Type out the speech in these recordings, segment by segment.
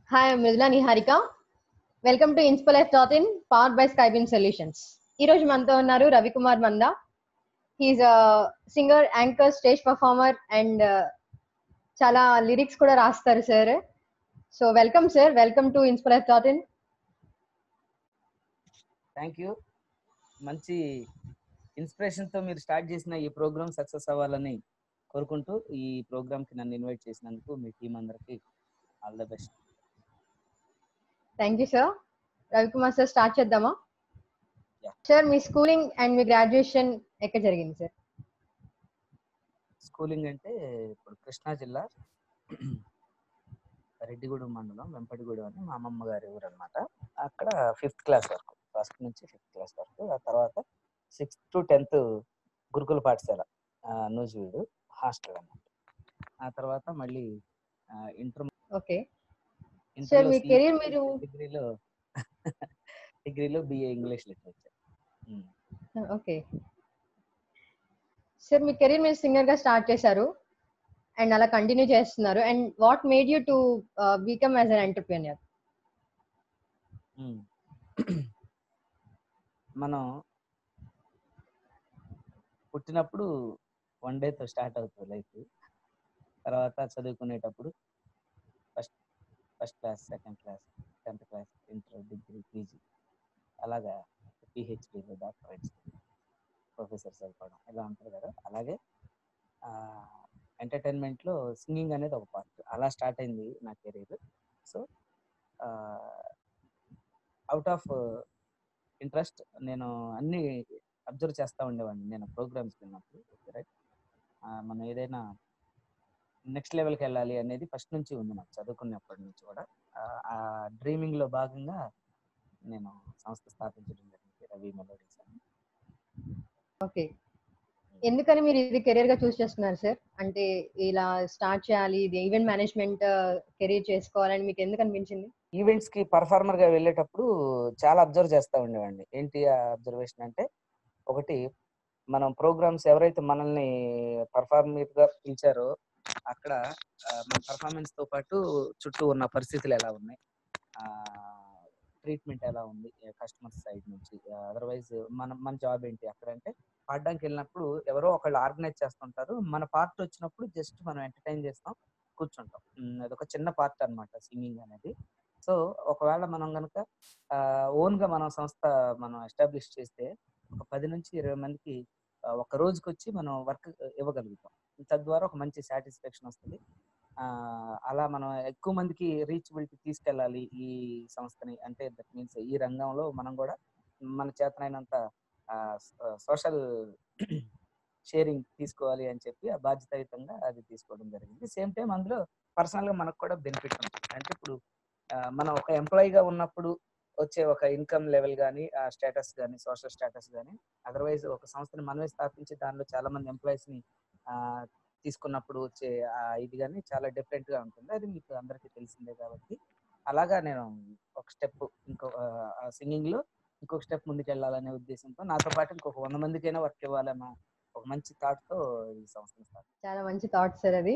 Hi, I'm Mridula Niharika. Welcome to Inspalife dot in power by Skybin solutions ఈ రోజు మనతో ఉన్నారు Ravikumar Manda he is singer anchor stage performer and చాలా lyrics కూడా రాస్తారు sir so welcome sir welcome to Inspalife dot in thank you మంచి ఇన్స్పిరేషన్తో మీరు స్టార్ట్ చేసిన ఈ ప్రోగ్రామ్ సక్సెస్ అవ్వాలని కోరుకుంటూ ఈ ప్రోగ్రామ్కి నన్ను ఇన్వైట్ చేసినందుకు మీ టీం అందరికి all the best thank you sir Ravikumar sir start చేద్దామా Yeah. సార్ మీ స్కూలింగ్ అండ్ మీ గ్రాడ్యుయేషన్ ఎక్కడ జరిగింది సార్ స్కూలింగ్ అంటే ఇప్పుడు కృష్ణా జిల్లా రెడ్డిగూడెం మండలం వెంపటిగూడెం అని మా అమ్మమ్మ గారి ఊరు అనమాట అక్కడ ఫిఫ్త్ క్లాస్ వరకు ఫస్ట్ నుంచి ఫిఫ్త్ క్లాస్ వరకు ఆ తర్వాత సిక్స్త్ టు టెన్త్ గురుకుల పాఠశాల ఆ, నూజివీడు హాస్టల్ అన్నమాట ఆ తర్వాత మళ్ళీ ఇంటర్ ఓకే సార్ మీ కెరీర్ మీరు డిగ్రీలో డిగ్రీలో BA English literature okay sir మీ కెరీర్ మీరు సింగర్ గా స్టార్ట్ చేశారు అండ్ అలా కంటిన్యూ చేస్తున్నారు and what made you to become as an entrepreneur మనం పుట్టినప్పుడు వన్ డేతో స్టార్ట్ అవుతుంది లైఫ్ తర్వాత చదువుకునేటప్పుడు first first class second class tenth class inter degree PG అలాగా పిహెచ్డీలో డాక్టరేట్స్ ప్రొఫెసర్స్ అయిపోవడం ఇలా ఉంటుంది కదా అలాగే ఎంటర్టైన్మెంట్లో సింగింగ్ అనేది ఒక పార్ట్ అలా స్టార్ట్ అయింది నా career so out of interest నేను అన్ని అబ్జర్వ్ చేస్తూ ఉండేవాడిని నేను ప్రోగ్రామ్స్కి వెళ్ళినప్పుడు రైట్ మనం ఏదైనా నెక్స్ట్ లెవెల్కి వెళ్ళాలి అనేది ఫస్ట్ నుంచి ఉంది నాకు చదువుకున్నప్పటి నుంచి కూడా ఆ- ఆ డ్రీమింగ్లో భాగంగా నేను సంస్థ స్థాపించడం జరిగింది రవి మెలోడీస్ అని ఓకే ఎందుకని మీరు ఇది కెరీర్ గా చూస్ చేసుకున్నారు సార్ అంటే ఇలా స్టార్ట్ చేయాలి ఇది ఈవెంట్ మేనేజ్మెంట్ కెరీర్ చేసుకోవాలని మీకు ఎందుకు అనిపించింది ఈవెంట్స్ కి పర్ఫార్మర్ గా వెళ్ళేటప్పుడు చాలా అబ్జర్వ్ చేస్తూ ఉండేవాడిని ఏంటి ఆ అబ్జర్వేషన్ అంటే ఒకటి మనం ప్రోగ్రామ్స్ ఎవరైతే మనల్ని పర్ఫార్మర్ గా పిలిచారో అక్కడ ఆ, మన పర్ఫార్మెన్స్ తో పాటు చుట్టూ ఉన్న పరిస్థితులు ఎలా ఉన్నాయి ట్రీట్మెంట్ ఎలా ఉంది కస్టమర్స్ సైడ్ నుంచి అదర్వైజ్ మన మన జాబ్ ఏంటి అక్కడ అంటే పాడడానికి వెళ్ళినప్పుడు ఎవరో ఒకళ్ళు ఆర్గనైజ్ చేస్తుంటారు మన పార్ట్ వచ్చినప్పుడు జస్ట్ మనం ఎంటర్టైన్ చేస్తాం కూర్చుంటాం ఉమ్, అదొక చిన్న పార్ట్ అన్నమాట సింగింగ్ అనేది సో ఒకవేళ మనం కనుక ఓన్ గా మనం సంస్థ మనం ఎస్టాబ్లిష్ చేస్తే ఒక పది నుంచి ఇరవై మందికి ఆ, ఒక రోజుకి వచ్చి మనం వర్క్ ఇవ్వగలుగుతాం తద్వారా ఒక మంచి సాటిస్ఫాక్షన్ వస్తుంది ఆ, అలా మనం ఎక్కువ మందికి రీచబిలిటీ తీసుకెళ్ళాలి ఈ సంస్థని అంటే దట్ మీన్స్ ఈ రంగంలో మనం కూడా మన చేతనైనంత సోషల్ షేరింగ్ తీసుకోవాలి అని చెప్పి ఆ బాధ్యతాయుతంగా అది తీసుకోవడం జరిగింది సేమ్ టైం అందులో పర్సనల్ గా మనకు కూడా బెనిఫిట్ ఉంటుంది అంటే ఇప్పుడు ఆ, మనం ఒక ఎంప్లాయీగా ఉన్నప్పుడు వచ్చే ఒక ఇన్కమ్ లెవెల్ కానీ ఆ స్టేటస్ కానీ సోషల్ స్టేటస్ కానీ అదర్వైజ్ ఒక సంస్థని మనమే స్థాపించి దానిలో చాలా మంది ఎంప్లాయీస్ ని ఆ, తీసుకున్నప్పుడు వచ్చే ఆ ఇది కానీ చాలా డిఫరెంట్ గా ఉంటుంది అది మీకు అందరికీ తెలిసిందే కాబట్టి అలాగా నేను ఒక స్టెప్ ఇంకో సింగింగ్ లో ఇంకొక స్టెప్ ముందుకు వెళ్ళాలనే ఉద్దేశంతో నాతో పాటు ఇంకొక వంద మందికైనా వర్క్ ఇవ్వాలన్న ఒక మంచి థాట్ తో ఈ సంస్థను start చాలా మంచి థాట్ సార్ అది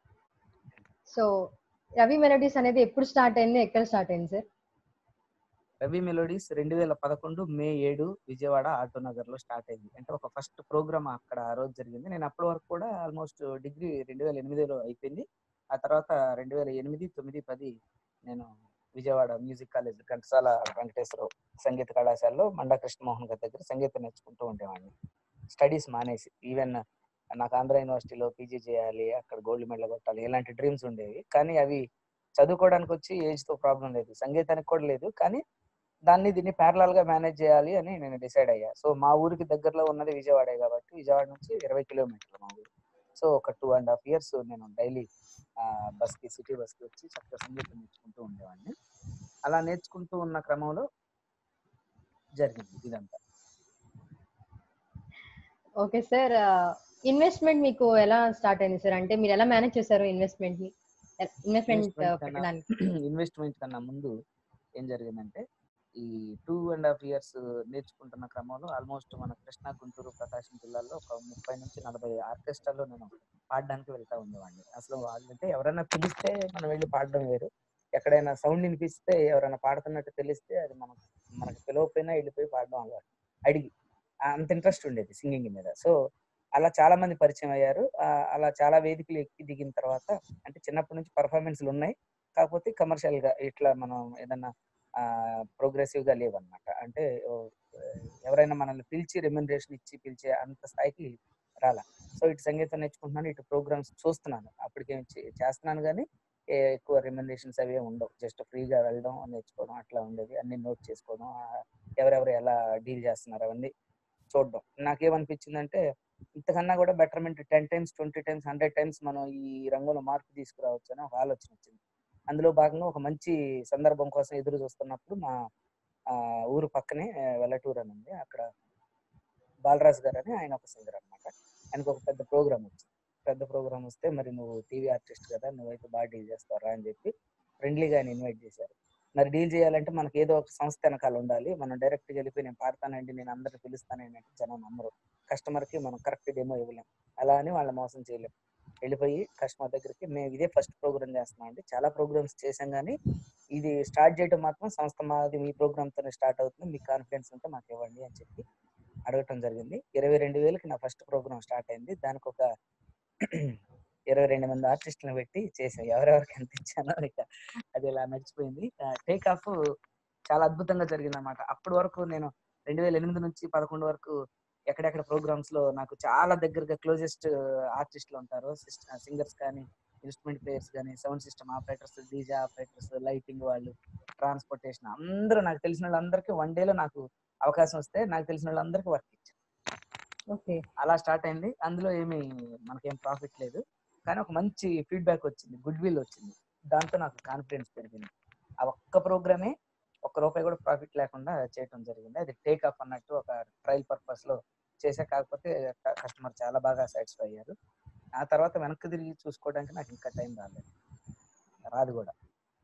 సో రవి మెలోడీస్ అనేది ఎప్పుడు స్టార్ట్ అయింది ఎక్కడ స్టార్ట్ అయింది సార్ రవి మెలోడీస్ రెండు వేల పదకొండు మే ఏడు విజయవాడ ఆటో నగర్ లో స్టార్ట్ అయింది అంటే ఒక ఫస్ట్ ప్రోగ్రామ్ అక్కడ ఆ రోజు జరిగింది నేను అప్పటి వరకు కూడా ఆల్మోస్ట్ డిగ్రీ రెండు వేల ఎనిమిదిలో అయిపోయింది ఆ తర్వాత రెండు వేల ఎనిమిది తొమ్మిది పది నేను విజయవాడ మ్యూజిక్ కాలేజ్ ఘంటసాల వెంకటేశ్వర సంగీత కళాశాలలో మండా కృష్ణమోహన్ గారి దగ్గర సంగీతం నేర్చుకుంటూ ఉండేవాడిని స్టడీస్ మానేసి ఈవెన్ నాకు ఆంధ్ర యూనివర్సిటీలో పీజీ చేయాలి అక్కడ గోల్డ్ మెడల్ కొట్టాలి ఇలాంటి డ్రీమ్స్ ఉండేవి కానీ అవి చదువుకోవడానికి వచ్చి ఏజ్ తో ప్రాబ్లం లేదు సంగీతానికి కూడా లేదు కానీ దాన్ని దీన్ని ప్యారలాల్ గా మేనేజ్ చేయాలి అని నేను డిసైడ్ అయ్యా సో మా ఊరికి దగ్గరలో ఉన్నది విజయవాడే కాబట్టి విజయవాడ నుంచి ఇరవై కిలోమీటర్లు మా ఊరు సో ఒక టూ అండ్ హాఫ్ ఇయర్స్ నేను డైలీ బస్ కి సిటీ బస్ కి వచ్చి చక్కగా సంగీతం నేర్చుకుంటూ ఉండేవాడిని అలా నేర్చుకుంటూ ఉన్న క్రమంలో జరిగింది ఇదంతా ఓకే సార్ ఇన్వెస్ట్మెంట్ మీకు ఎలా స్టార్ట్ అయింది సార్ అంటే మీరు ఎలా మేనేజ్ చేశారు ఇన్వెస్ట్మెంట్ ని ఇన్వెస్ట్మెంట్ Investment కన్నా- పెట్టడానికి ఇన్వెస్ట్మెంట్ కన్నా ముందు ఏం జరిగిందంటే ఈ టూ అండ్ హాఫ్ ఇయర్స్ నేర్చుకుంటున్న క్రమంలో ఆల్మోస్ట్ మన కృష్ణా గుంటూరు ప్రకాశం జిల్లాలో ఒక ముప్పై నుంచి నలభై ఆర్కెస్ట్రాలో నేను పాడడానికి వెళ్తా ఉండేవాడిని అసలు వాళ్ళంటే ఎవరైనా పిలిస్తే మనం వెళ్ళి పాడడం వేరు ఎక్కడైనా సౌండ్ వినిపిస్తే ఎవరైనా పాడుతున్నట్టు తెలిస్తే అది మనం మనకు పిలవకపోయినా వెళ్ళిపోయి పాడడం అలవాటు అడిగి ఆ, అంత ఇంట్రెస్ట్ ఉండేది సింగింగ్ మీద సో అలా చాలా మంది పరిచయం అయ్యారు ఆ, అలా చాలా వేదికలు ఎక్కి దిగిన తర్వాత అంటే చిన్నప్పటి నుంచి పర్ఫార్మెన్స్లు ఉన్నాయి కాకపోతే కమర్షియల్ గా ఇట్లా మనం ఏదన్నా ప్రోగ్రెసివ్ గా లేవన్నమాట అంటే ఓ, ఎవరైనా మనల్ని పిలిచి రెమ్యునరేషన్ ఇచ్చి పిలిచే అంత స్థాయికి రాలా సో ఇటు సంగీతం నేర్చుకుంటున్నాను ఇటు ప్రోగ్రామ్స్ చూస్తున్నాను అప్పటికే చే- చేస్తున్నాను కానీ ఎక్కువ రెమ్యునరేషన్స్ అవి ఏం ఉండవు జస్ట్ ఫ్రీగా వెళ్ళడం నేర్చుకోవడం అట్లా ఉండేది అన్ని నోట్ చేసుకోవడం ఆ, ఎవరెవరు ఎలా డీల్ చేస్తున్నారు అవన్నీ చూడడం నాకేమనిపించిందంటే ఇంతకన్నా కూడా betterment ten times twenty times hundred times మనం ఈ రంగంలో మార్పు తీసుకురావచ్చు అని ఒక ఆలోచన వచ్చింది అందులో భాగంగా ఒక మంచి సందర్భం కోసం ఎదురు చూస్తున్నప్పుడు మా ఆ, ఊరు పక్కనే ఆ, వెల్లటూరు అని ఉంది అక్కడ బాలరాజు గారు అని ఆయన ఒక సింగర్ అనమాట ఆయనకు ఒక పెద్ద ప్రోగ్రామ్ వచ్చింది పెద్ద ప్రోగ్రామ్ వస్తే మరి నువ్వు టీవీ ఆర్టిస్ట్ కదా నువ్వైతే బాగా డీల్ చేస్తావరా అని చెప్పి ఫ్రెండ్లీగా ఆయన ఇన్వైట్ చేశారు మరి డీల్ చేయాలంటే మనకి ఏదో ఒక సంస్థ వెనకాల ఉండాలి మనం డైరెక్ట్ గా వెళ్ళిపోయి నేను పాడతానండి నేను అందరిని పిలుస్తానండి అంటే జనం నమ్మరు కస్టమర్ కి మనం కరెక్ట్ డెమో ఇవ్వలేం అలా అని వాళ్ళని మోసం చేయలేం వెళ్ళిపోయి కస్టమర్ దగ్గరికి మేము ఇదే ఫస్ట్ ప్రోగ్రామ్ చేస్తున్నాం అండి చాలా ప్రోగ్రామ్స్ చేసాం కానీ ఇది స్టార్ట్ చేయడం మాత్రం సంస్థ మాది మీ ప్రోగ్రామ్ తోనే స్టార్ట్ అవుతుంది మీకు కాన్ఫిడెన్స్ ఉంటే మాకు ఇవ్వండి అని చెప్పి అడగటం జరిగింది ఇరవై రెండు వేలకి నా ఫస్ట్ ప్రోగ్రామ్ స్టార్ట్ అయింది దానికి ఒక ఇరవై రెండు మంది ఆర్టిస్టులను పెట్టి చేసాం ఎవరెవరికి ఎంత ఇచ్చానో ఇక అది ఇలా నడిచిపోయింది టేక్ ఆఫ్ చాలా అద్భుతంగా జరిగింది అనమాట అప్పటి వరకు నేను రెండు వేల ఎనిమిది నుంచి పదకొండు వరకు ఎక్కడెక్కడ ప్రోగ్రామ్స్ లో నాకు చాలా దగ్గరగా క్లోజెస్ట్ ఆర్టిస్టులు ఉంటారు సింగర్స్ కానీ ఇన్స్ట్రుమెంట్ ప్లేయర్స్ కానీ sound system operators DJ operators lighting వాళ్ళు ట్రాన్స్పోర్టేషన్ అందరూ నాకు తెలిసిన వాళ్ళందరికీ వన్ డేలో నాకు అవకాశం వస్తే నాకు తెలిసిన వాళ్ళందరికీ వర్క్ ఇచ్చాను ఓకే అలా స్టార్ట్ అయింది అందులో ఏమి మనకేం ప్రాఫిట్ లేదు కానీ ఒక మంచి ఫీడ్బ్యాక్ వచ్చింది గుడ్ విల్ వచ్చింది దాంతో నాకు కాన్ఫిడెన్స్ పెరిగింది ఆ ఒక్క ప్రోగ్రామే ఒక్క రూపాయి కూడా ప్రాఫిట్ లేకుండా చేయటం జరిగింది అది టేక్ ఆఫ్ అన్నట్టు ఒక ట్రయల్ పర్పస్ లో చేసే కాకపోతే కస్టమర్ చాలా బాగా సాటిస్ఫై అయ్యారు ఆ తర్వాత వెనక్కి తిరిగి చూసుకోవడానికి నాకు ఇంకా టైం రాలేదు రాదు కూడా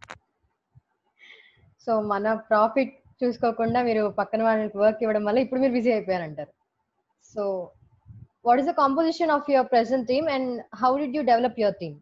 సో మన ప్రాఫిట్ చూసుకోకుండా మీరు పక్కన వాళ్ళకి వర్క్ ఇవ్వడం వల్ల ఇప్పుడు మీరు బిజీ అయిపోయారంటారు so what is the composition of your present team and how did you develop your team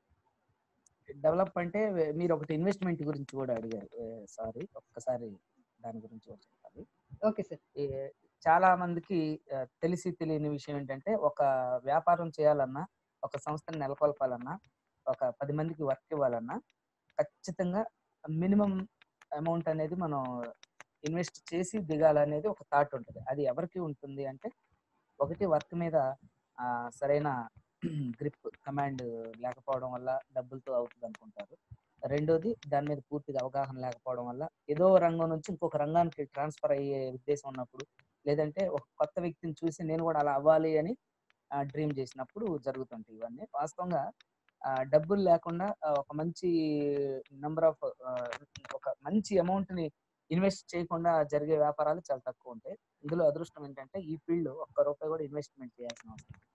develop అంటే మీరు ఒకటి ఇన్వెస్ట్మెంట్ గురించి కూడా అడిగారు సారీ ఒక్కసారి దాని గురించి కూడా చెప్పాలి ఓకే సార్ ఏ- చాలా మందికి ఆ, తెలిసి తెలియని విషయం ఏంటంటే ఒక వ్యాపారం చేయాలన్నా ఒక సంస్థను నెలకొల్పాలన్నా ఒక పది మందికి వర్క్ ఇవ్వాలన్నా ఖచ్చితంగా మినిమం అమౌంట్ అనేది మనం ఇన్వెస్ట్ చేసి దిగాలనేది ఒక థాట్ ఉంటుంది అది ఎవరికి ఉంటుంది అంటే ఒకటి వర్క్ మీద ఆ, సరైన గ్రిప్ కమాండ్ లేకపోవడం వల్ల డబ్బులతో అవుతుంది అనుకుంటారు రెండోది దాని మీద పూర్తిగా అవగాహన లేకపోవడం వల్ల ఏదో రంగం నుంచి ఇంకొక రంగానికి ట్రాన్స్ఫర్ అయ్యే ఉద్దేశం ఉన్నప్పుడు లేదంటే ఒక కొత్త వ్యక్తిని చూసి నేను కూడా అలా అవ్వాలి అని డ్రీమ్ చేసినప్పుడు జరుగుతుంటాయి ఇవన్నీ వాస్తవంగా ఆ, డబ్బులు లేకుండా ఆ, ఒక మంచి నెంబర్ ఆఫ్ ఒక మంచి అమౌంట్ ని ఇన్వెస్ట్ చేయకుండా జరిగే వ్యాపారాలు చాలా తక్కువ ఉంటాయి ఇందులో అదృష్టం ఏంటంటే ఈ ఫీల్డ్ ఒక్క రూపాయి కూడా ఇన్వెస్ట్మెంట్ చేయాల్సిన అవసరం లేదు.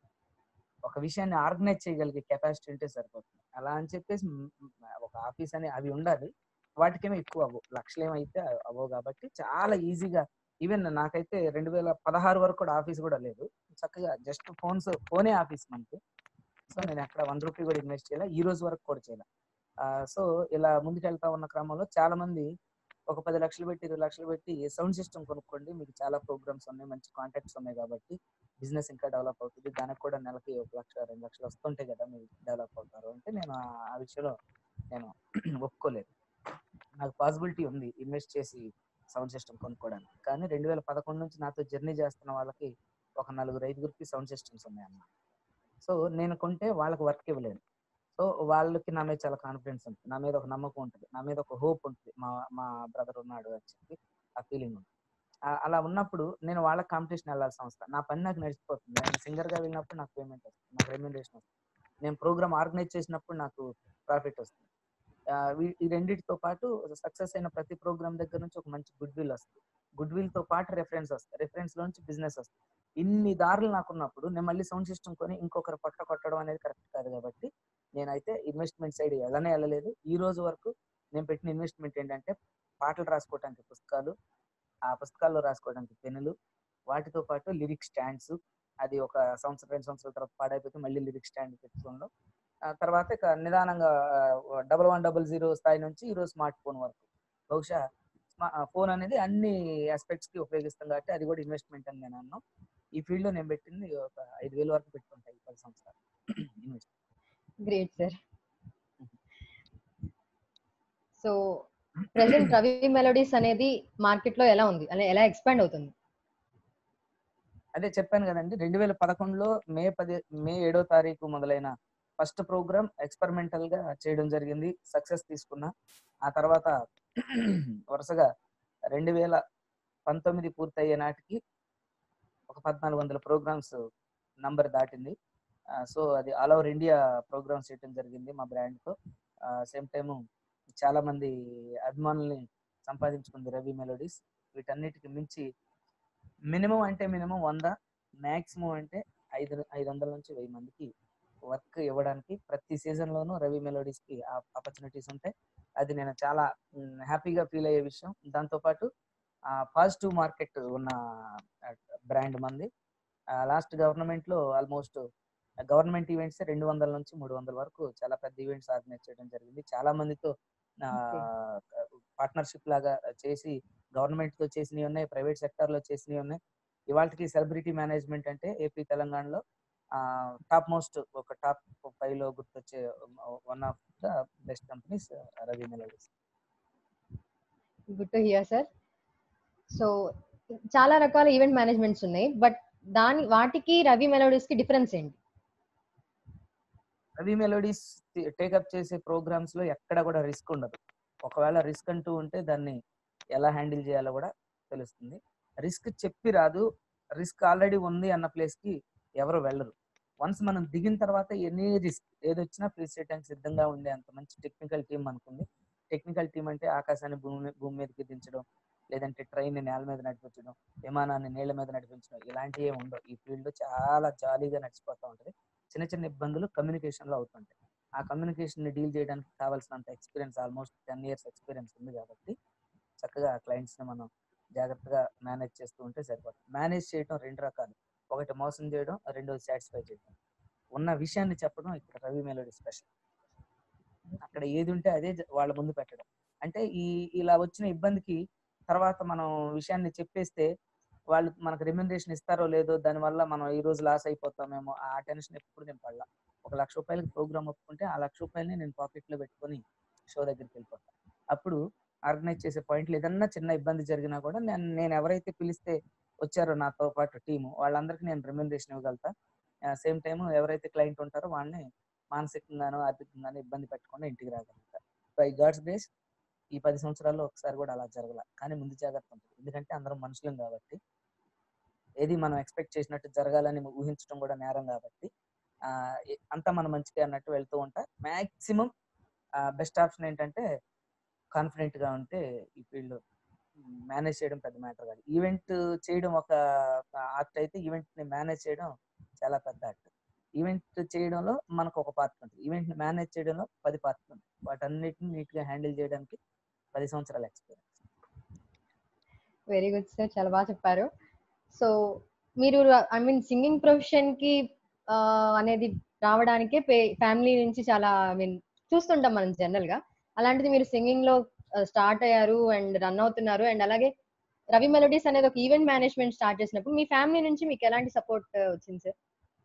ఒక విషయాన్ని ఆర్గనైజ్ చేయగలిగే కెపాసిటీ ఉంటే సరిపోతుంది అలా అని చెప్పేసి మ్, మ్, ఒక ఆఫీస్ అని అవి ఉండాలి వాటికేమో ఎక్కువ అవ్వవు లక్షలు ఏమైతే అవ్వవు కాబట్టి చాలా ఈజీగా ఈవెన్ నాకైతే రెండు వేల పదహారు వరకు కూడా ఆఫీస్ కూడా లేదు చక్కగా జస్ట్ ఫోన్స్ ఫోనే ఆఫీస్ మనకి సో నేను అక్కడ వన్ రూపీ కూడా ఇన్వెస్ట్ చేయాలి ఈ రోజు వరకు కూడా చేయాలి సో ఇలా ముందుకెళ్తా ఉన్న క్రమంలో చాలా మంది ఒక పది లక్షలు పెట్టి ఇరవై లక్షలు పెట్టి సౌండ్ సిస్టమ్ కొనుక్కోండి మీకు చాలా ప్రోగ్రామ్స్ ఉన్నాయి మంచి కాంటాక్ట్స్ ఉన్నాయి కాబట్టి బిజినెస్ ఇంకా డెవలప్ అవుతుంది దానికి కూడా నెలకి ఒక లక్ష రెండు లక్షలు వస్తుంటాయి కదా మీరు డెవలప్ అవుతారు అంటే నేను ఆ- ఆ విషయంలో నేను ఒప్పుకోలేదు నాకు పాసిబిలిటీ ఉంది ఇన్వెస్ట్ చేసి సౌండ్ సిస్టమ్ కొనుక్కోవడానికి కానీ రెండు వేల పదకొండు నుంచి నాతో జర్నీ చేస్తున్న వాళ్ళకి ఒక నలుగురు ఐదుగురికి సౌండ్ సిస్టమ్స్ ఉన్నాయన్నమాట సో నేను కొంటే వాళ్ళకి వర్క్ ఇవ్వలేను సో వాళ్ళకి నా మీద చాలా కాన్ఫిడెన్స్ ఉంటుంది నా మీద ఒక నమ్మకం ఉంటుంది నా మీద ఒక హోప్ ఉంటుంది మా మా బ్రదర్ ఉన్నాడు అని చెప్పి ఆ ఫీలింగ్ ఉంటుంది ఆ- అలా ఉన్నప్పుడు నేను వాళ్ళకి కాంపిటీషన్ వెళ్ళాల్సిన అవసరం నా పని నాకు నడిచిపోతుంది నేను సింగర్ గా వెళ్ళినప్పుడు నాకు పేమెంట్ వస్తుంది నాకు రెమ్యూనరేషన్ వస్తుంది నేను ప్రోగ్రామ్ ఆర్గనైజ్ చేసినప్పుడు నాకు ప్రాఫిట్ వస్తుంది ఆ, వీ- ఈ రెండింటితో పాటు సక్సెస్ అయిన ప్రతి ప్రోగ్రామ్ దగ్గర నుంచి ఒక మంచి గుడ్ విల్ వస్తుంది గుడ్ విల్ తో పాటు రెఫరెన్స్ వస్తుంది రెఫరెన్స్ లో నుంచి బిజినెస్ వస్తుంది ఇన్ని దారులు నాకున్నప్పుడు నేను మళ్ళీ సౌండ్ సిస్టమ్ కొని ఇంకొకరు పట్ట కొట్టడం అనేది కరెక్ట్ కాదు కాబట్టి నేనైతే ఇన్వెస్ట్మెంట్ సైడ్ వెళ్ళనే వెళ్ళలేదు ఈ రోజు వరకు నేను పెట్టిన ఇన్వెస్ట్మెంట్ ఏంటంటే పాటలు రాసుకోవడానికి పుస్తకాలు ఆ పుస్తకాల్లో రాసుకోవడానికి పెన్నులు వాటితో పాటు లిరిక్ స్టాండ్స్ అది ఒక సంవత్సరం రెండు సంవత్సరాల తర్వాత పాడైపోతే మళ్ళీ లిరిక్ స్టాండ్ పెట్టుకోవడం ఆ తర్వాత ఇక నిదానంగా డబల్ వన్ డబల్ జీరో స్థాయి నుంచి ఈరోజు స్మార్ట్ ఫోన్ వరకు బహుశా ఫోన్ అనేది అన్ని ఆస్పెక్ట్స్ కి ఉపయోగిస్తాం కాబట్టి అది కూడా ఇన్వెస్ట్మెంట్ అని నేను అన్నాను ఈ ఫీల్డ్ లో నేను పెట్టింది ఒక ఐదు వేల వరకు పెట్టుకుంటాయి పది సంవత్సరాలు invest great sir so present Ravi Melodies అనేది మార్కెట్ లో ఎలా ఉంది అలా ఎలా ఎక్స్పాండ్ అవుతుంది అదే చెప్పాను కదండి రెండు వేల పదకొండులో మే పది మే ఏడో తారీఖు మొదలైన ఫస్ట్ ప్రోగ్రామ్ ఎక్స్పెరిమెంటల్ గా చేయడం జరిగింది సక్సెస్ తీసుకున్నా ఆ తర్వాత వరుసగా రెండు వేల పంతొమ్మిది పూర్తయ్యే నాటికి ఒక పద్నాలుగు వందల ప్రోగ్రామ్స్ నంబర్ దాటింది సో అది ఆల్ ఓవర్ ఇండియా ప్రోగ్రామ్స్ చేయడం జరిగింది మా బ్రాండ్ తో సేమ్ టైము చాలా మంది అభిమానుల్ని సంపాదించుకుంది రవి మెలోడీస్ వీటన్నిటికి మించి మినిమం అంటే మినిమం వంద మాక్సిమం అంటే ఐదు ఐదు వందల నుంచి వెయ్యి మందికి వర్క్ ఇవ్వడానికి ప్రతి సీజన్ లోనూ రవి మెలోడీస్ కి ఆపర్చునిటీస్ ఉంటాయి అది నేను చాలా హ్యాపీగా ఫీల్ అయ్యే విషయం దాంతోపాటు పాజిటివ్ మార్కెట్ ఉన్న బ్రాండ్ మంది లాస్ట్ గవర్నమెంట్ లో ఆల్మోస్ట్ గవర్నమెంట్ ఈవెంట్స్ రెండు వందల నుంచి మూడు వందల వరకు చాలా పెద్ద ఈవెంట్స్ ఆర్గనైజ్ చేయడం జరిగింది చాలా మందితో పార్ట్నర్షిప్ లాగా చేసి గవర్నమెంట్ తో చేసినవి ఉన్నాయి ప్రైవేట్ సెక్టర్ లో చేసినవి ఉన్నాయి ఇవాళకి సెలబ్రిటీ మేనేజ్మెంట్ అంటే ఏపీ తెలంగాణలో టాప్ మోస్ట్ ఒక టాప్ ఫైవ్ లో గుర్తొచ్చే one of the best companies Ravi Melodies good to hear sir so చాలా రకాల ఈవెంట్ మేనేజ్మెంట్స్ ఉన్నాయి బట్ దాని వాటికి రవి మెలోడీస్ కి డిఫరెన్స్ ఏంటి రవి మెలోడీస్ టేకప్ చేసే ప్రోగ్రామ్స్ లో ఎక్కడ కూడా రిస్క్ ఉండదు ఒకవేళ రిస్క్ అంటూ ఉంటే దాన్ని ఎలా హ్యాండిల్ చేయాలో కూడా తెలుస్తుంది రిస్క్ చెప్పి రాదు రిస్క్ ఆల్రెడీ ఉంది అన్న ప్లేస్ కి ఎవరు వెళ్ళరు వన్స్ మనం దిగిన తర్వాత ఎనీ రిస్క్ ఏదొచ్చినా ఫేస్ చేయడానికి సిద్ధంగా ఉండే అంత మంచి టెక్నికల్ టీం అనుకుంది టెక్నికల్ టీం అంటే ఆకాశాన్ని భూమి భూమి మీదకి దించడం లేదంటే ట్రైన్ నేల మీద నడిపించడం విమానాన్ని నీళ్ళ మీద నడిపించడం ఇలాంటివి ఏమి ఉండవు ఈ ఫీల్డ్ చాలా జాలీగా నడిచిపోతూ ఉంటుంది చిన్న చిన్న ఇబ్బందులు కమ్యూనికేషన్ లో అవుతుంటాయి ఆ కమ్యూనికేషన్ ని డీల్ చేయడానికి కావాల్సినంత experience almost ten years experience ఉంది కాబట్టి చక్కగా క్లయింట్స్ ని మనం జాగ్రత్తగా మేనేజ్ చేస్తూ ఉంటే సరిపోతుంది మేనేజ్ చేయడం రెండు రకాలు ఒకటి మోసం చేయడం రెండోది సాటిస్ఫై చేయడం ఉన్న విషయాన్ని చెప్పడం ఇక్కడ రవి మెలోడీ స్పెషల్ అక్కడ ఏది ఉంటే అదే వాళ్ళ ముందు పెట్టడం అంటే ఈ ఇలా వచ్చిన ఇబ్బందికి తర్వాత మనం విషయాన్ని చెప్పేస్తే వాళ్ళు మనకు రెమ్యునరేషన్ ఇస్తారో లేదో దానివల్ల మనం ఈ రోజు లాస్ అయిపోతామేమో ఆ టెన్షన్ ఎప్పుడు నేను పడలా ఒక లక్ష రూపాయలకి ప్రోగ్రామ్ ఒప్పుకుంటే ఆ లక్ష రూపాయలని నేను పాకెట్ లో పెట్టుకొని షో దగ్గరికి వెళ్ళిపోతాను అప్పుడు ఆర్గనైజ్ చేసే పాయింట్లు ఏదన్నా చిన్న ఇబ్బంది జరిగినా కూడా నేను నేను ఎవరైతే పిలిస్తే వచ్చారో నాతో పాటు టీము వాళ్ళందరికీ నేను రెమ్యునరేషన్ ఇవ్వగలుగుతా సేమ్ టైం ఎవరైతే క్లయింట్ ఉంటారో వాళ్ళని మానసికంగానో ఆర్థికంగానో ఇబ్బంది పెట్టకుండా ఇంటికి రాగలుగుతా బై గాడ్స్ గ్రేస్ ఈ పది సంవత్సరాల్లో ఒకసారి కూడా అలా జరగల కానీ ముందు జాగ్రత్త ఉంటుంది ఎందుకంటే అందరం మనుషులం కాబట్టి ఏది మనం ఎక్స్పెక్ట్ చేసినట్టు జరగాలని ఊహించడం కూడా నేరం కాబట్టి ఆ అంతా మన మంచిగా అన్నట్టు వెళ్తూ ఉంటా మాక్సిమం బెస్ట్ ఆప్షన్ ఏంటంటే కాన్ఫిడెంట్ గా ఉంటే ఈ ఫీల్డ్ మేనేజ్ చేయడం పెద్ద మ్యాటర్ కాదు ఈవెంట్ చేయడం ఒక ఆర్ట్ అయితే ఈవెంట్ ని మేనేజ్ చేయడం చాలా పెద్ద ఆర్ట్ ఈవెంట్ చేయడంలో మనకు ఒక పార్ట్ ఉంటుంది ఈవెంట్ ని మేనేజ్ చేయడంలో పది పార్ట్లు ఉంటాయి వాటన్నిటిని నీట్ గా హ్యాండిల్ చేయడానికి పది సంవత్సరాల ఎక్స్పీరియన్స్ వెరీ గుడ్ సార్ చాలా బాగా చెప్పారు సో మీరు ఐ మీన్ సింగింగ్ ప్రొఫెషన్ కి అనేది రావడానికే ఫ్యామిలీ నుంచి చాలా ఐ మీన్ చూస్తుంటాం మనం జనరల్ గా అలాంటిది మీరు సింగింగ్ లో స్టార్ట్ అయ్యారు అండ్ రన్ అవుతున్నారు అండ్ అలాగే రవి మెలోడీస్ అనేది ఒక ఈవెంట్ మేనేజ్మెంట్ స్టార్ట్ చేసినప్పుడు మీ ఫ్యామిలీ నుంచి మీకు ఎలాంటి సపోర్ట్ వచ్చింది సార్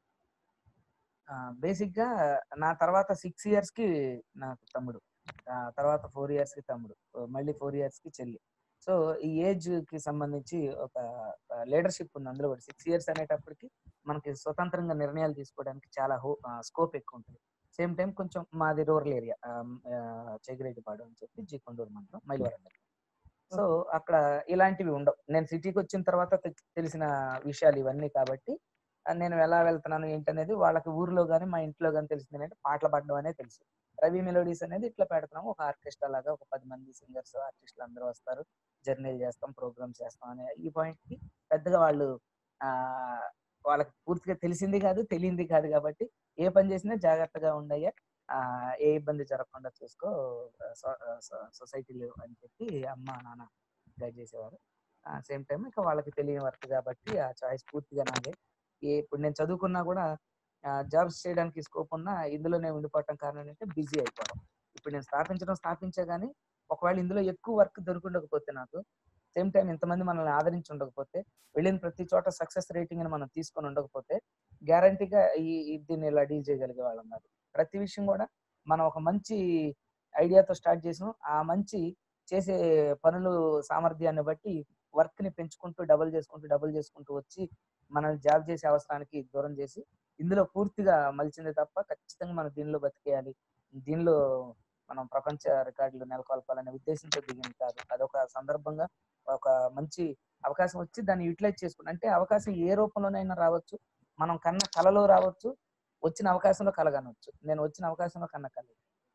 బేసిక్ గా నా తర్వాత సిక్స్ ఇయర్స్ కి నాకు తమ్ముడు తర్వాత ఫోర్ ఇయర్స్ కి తమ్ముడు మళ్ళీ ఫోర్ ఇయర్స్ కి చెల్లి సో ఈ ఏజ్ కి సంబంధించి ఒక లీడర్షిప్ ఉంది అందులో కూడా సిక్స్ ఇయర్స్ అనేటప్పటికి మనకి స్వతంత్రంగా నిర్ణయాలు తీసుకోవడానికి చాలా స్కోప్ ఎక్కువ ఉంటుంది సేమ్ టైం కొంచెం మాది రూరల్ ఏరియా చెగిరెడ్డిపాడు అని చెప్పి జీ కొండూరు మండలం మైలవరం సో అక్కడ ఇలాంటివి ఉండవు నేను సిటీకి వచ్చిన తర్వాత తెలిసిన విషయాలు ఇవన్నీ కాబట్టి నేను ఎలా వెళ్తున్నాను ఏంటనేది వాళ్ళకి ఊర్లో కానీ మా ఇంట్లో కానీ తెలిసింది ఏంటంటే పాటలు పాడడం అనేది తెలుసు రవి మెలోడీస్ అనేది ఇట్లా పెడుతున్నాము ఒక ఆర్కెస్ట్రా లాగా ఒక పది మంది సింగర్స్ ఆర్టిస్టులు అందరూ వస్తారు జర్నీలు చేస్తాం ప్రోగ్రామ్స్ చేస్తాం అనే ఈ పాయింట్ కి పెద్దగా వాళ్ళు ఆ వాళ్ళకి పూర్తిగా తెలిసింది కాదు తెలియంది కాదు కాబట్టి ఏ పని చేసినా జాగ్రత్తగా ఉండయ్యా ఆ ఏ ఇబ్బంది జరగకుండా చూసుకో సొసైటీలో అని చెప్పి అమ్మ నాన్న గైడ్ చేసేవారు సేమ్ టైం ఇక వాళ్ళకి తెలియని వర్క్ కాబట్టి ఆ చాయిస్ పూర్తిగా నాదే ఏ ఇప్పుడు నేను చదువుకున్నా కూడా జాబ్స్ చేయడానికి స్కోప్ ఉన్న ఇందులోనే ఉండిపోవటం కారణం ఏంటంటే బిజీ అయిపోవడం ఇప్పుడు నేను స్థాపించడం స్థాపించే కానీ ఒకవేళ ఇందులో ఎక్కువ వర్క్ దొరుకుండకపోతే నాకు సేమ్ టైం ఇంతమంది మనల్ని ఆదరించి ఉండకపోతే వెళ్ళిన ప్రతి చోట సక్సెస్ రేటింగ్ అని మనం తీసుకొని ఉండకపోతే గ్యారంటీగా ఈ ఈ- దీన్ని ఇలా డీల్ చేయగలిగే వాళ్ళం కాదు ప్రతి విషయం కూడా మనం ఒక మంచి ఐడియాతో స్టార్ట్ చేసాం ఆ మంచి చేసే పనులు సామర్థ్యాన్ని బట్టి వర్క్ ని పెంచుకుంటూ డబుల్ చేసుకుంటూ డబుల్ చేసుకుంటూ వచ్చి మనల్ని జాబ్ చేసే అవసరానికి దూరం చేసి ఇందులో పూర్తిగా మలిచింది తప్ప ఖచ్చితంగా మనం దీనిలో బతికేయాలి దీనిలో మనం ప్రపంచ రికార్డులు నెలకొల్పాలనే ఉద్దేశంతో దిగింది కాదు అదొక సందర్భంగా ఒక మంచి అవకాశం వచ్చి దాన్ని యూటిలైజ్ చేసుకుని అంటే అవకాశం ఏ రూపంలోనైనా రావచ్చు మనం కన్న కళలో రావచ్చు వచ్చిన అవకాశంలో కలగనవచ్చు నేను వచ్చిన అవకాశంలో కన్న కళ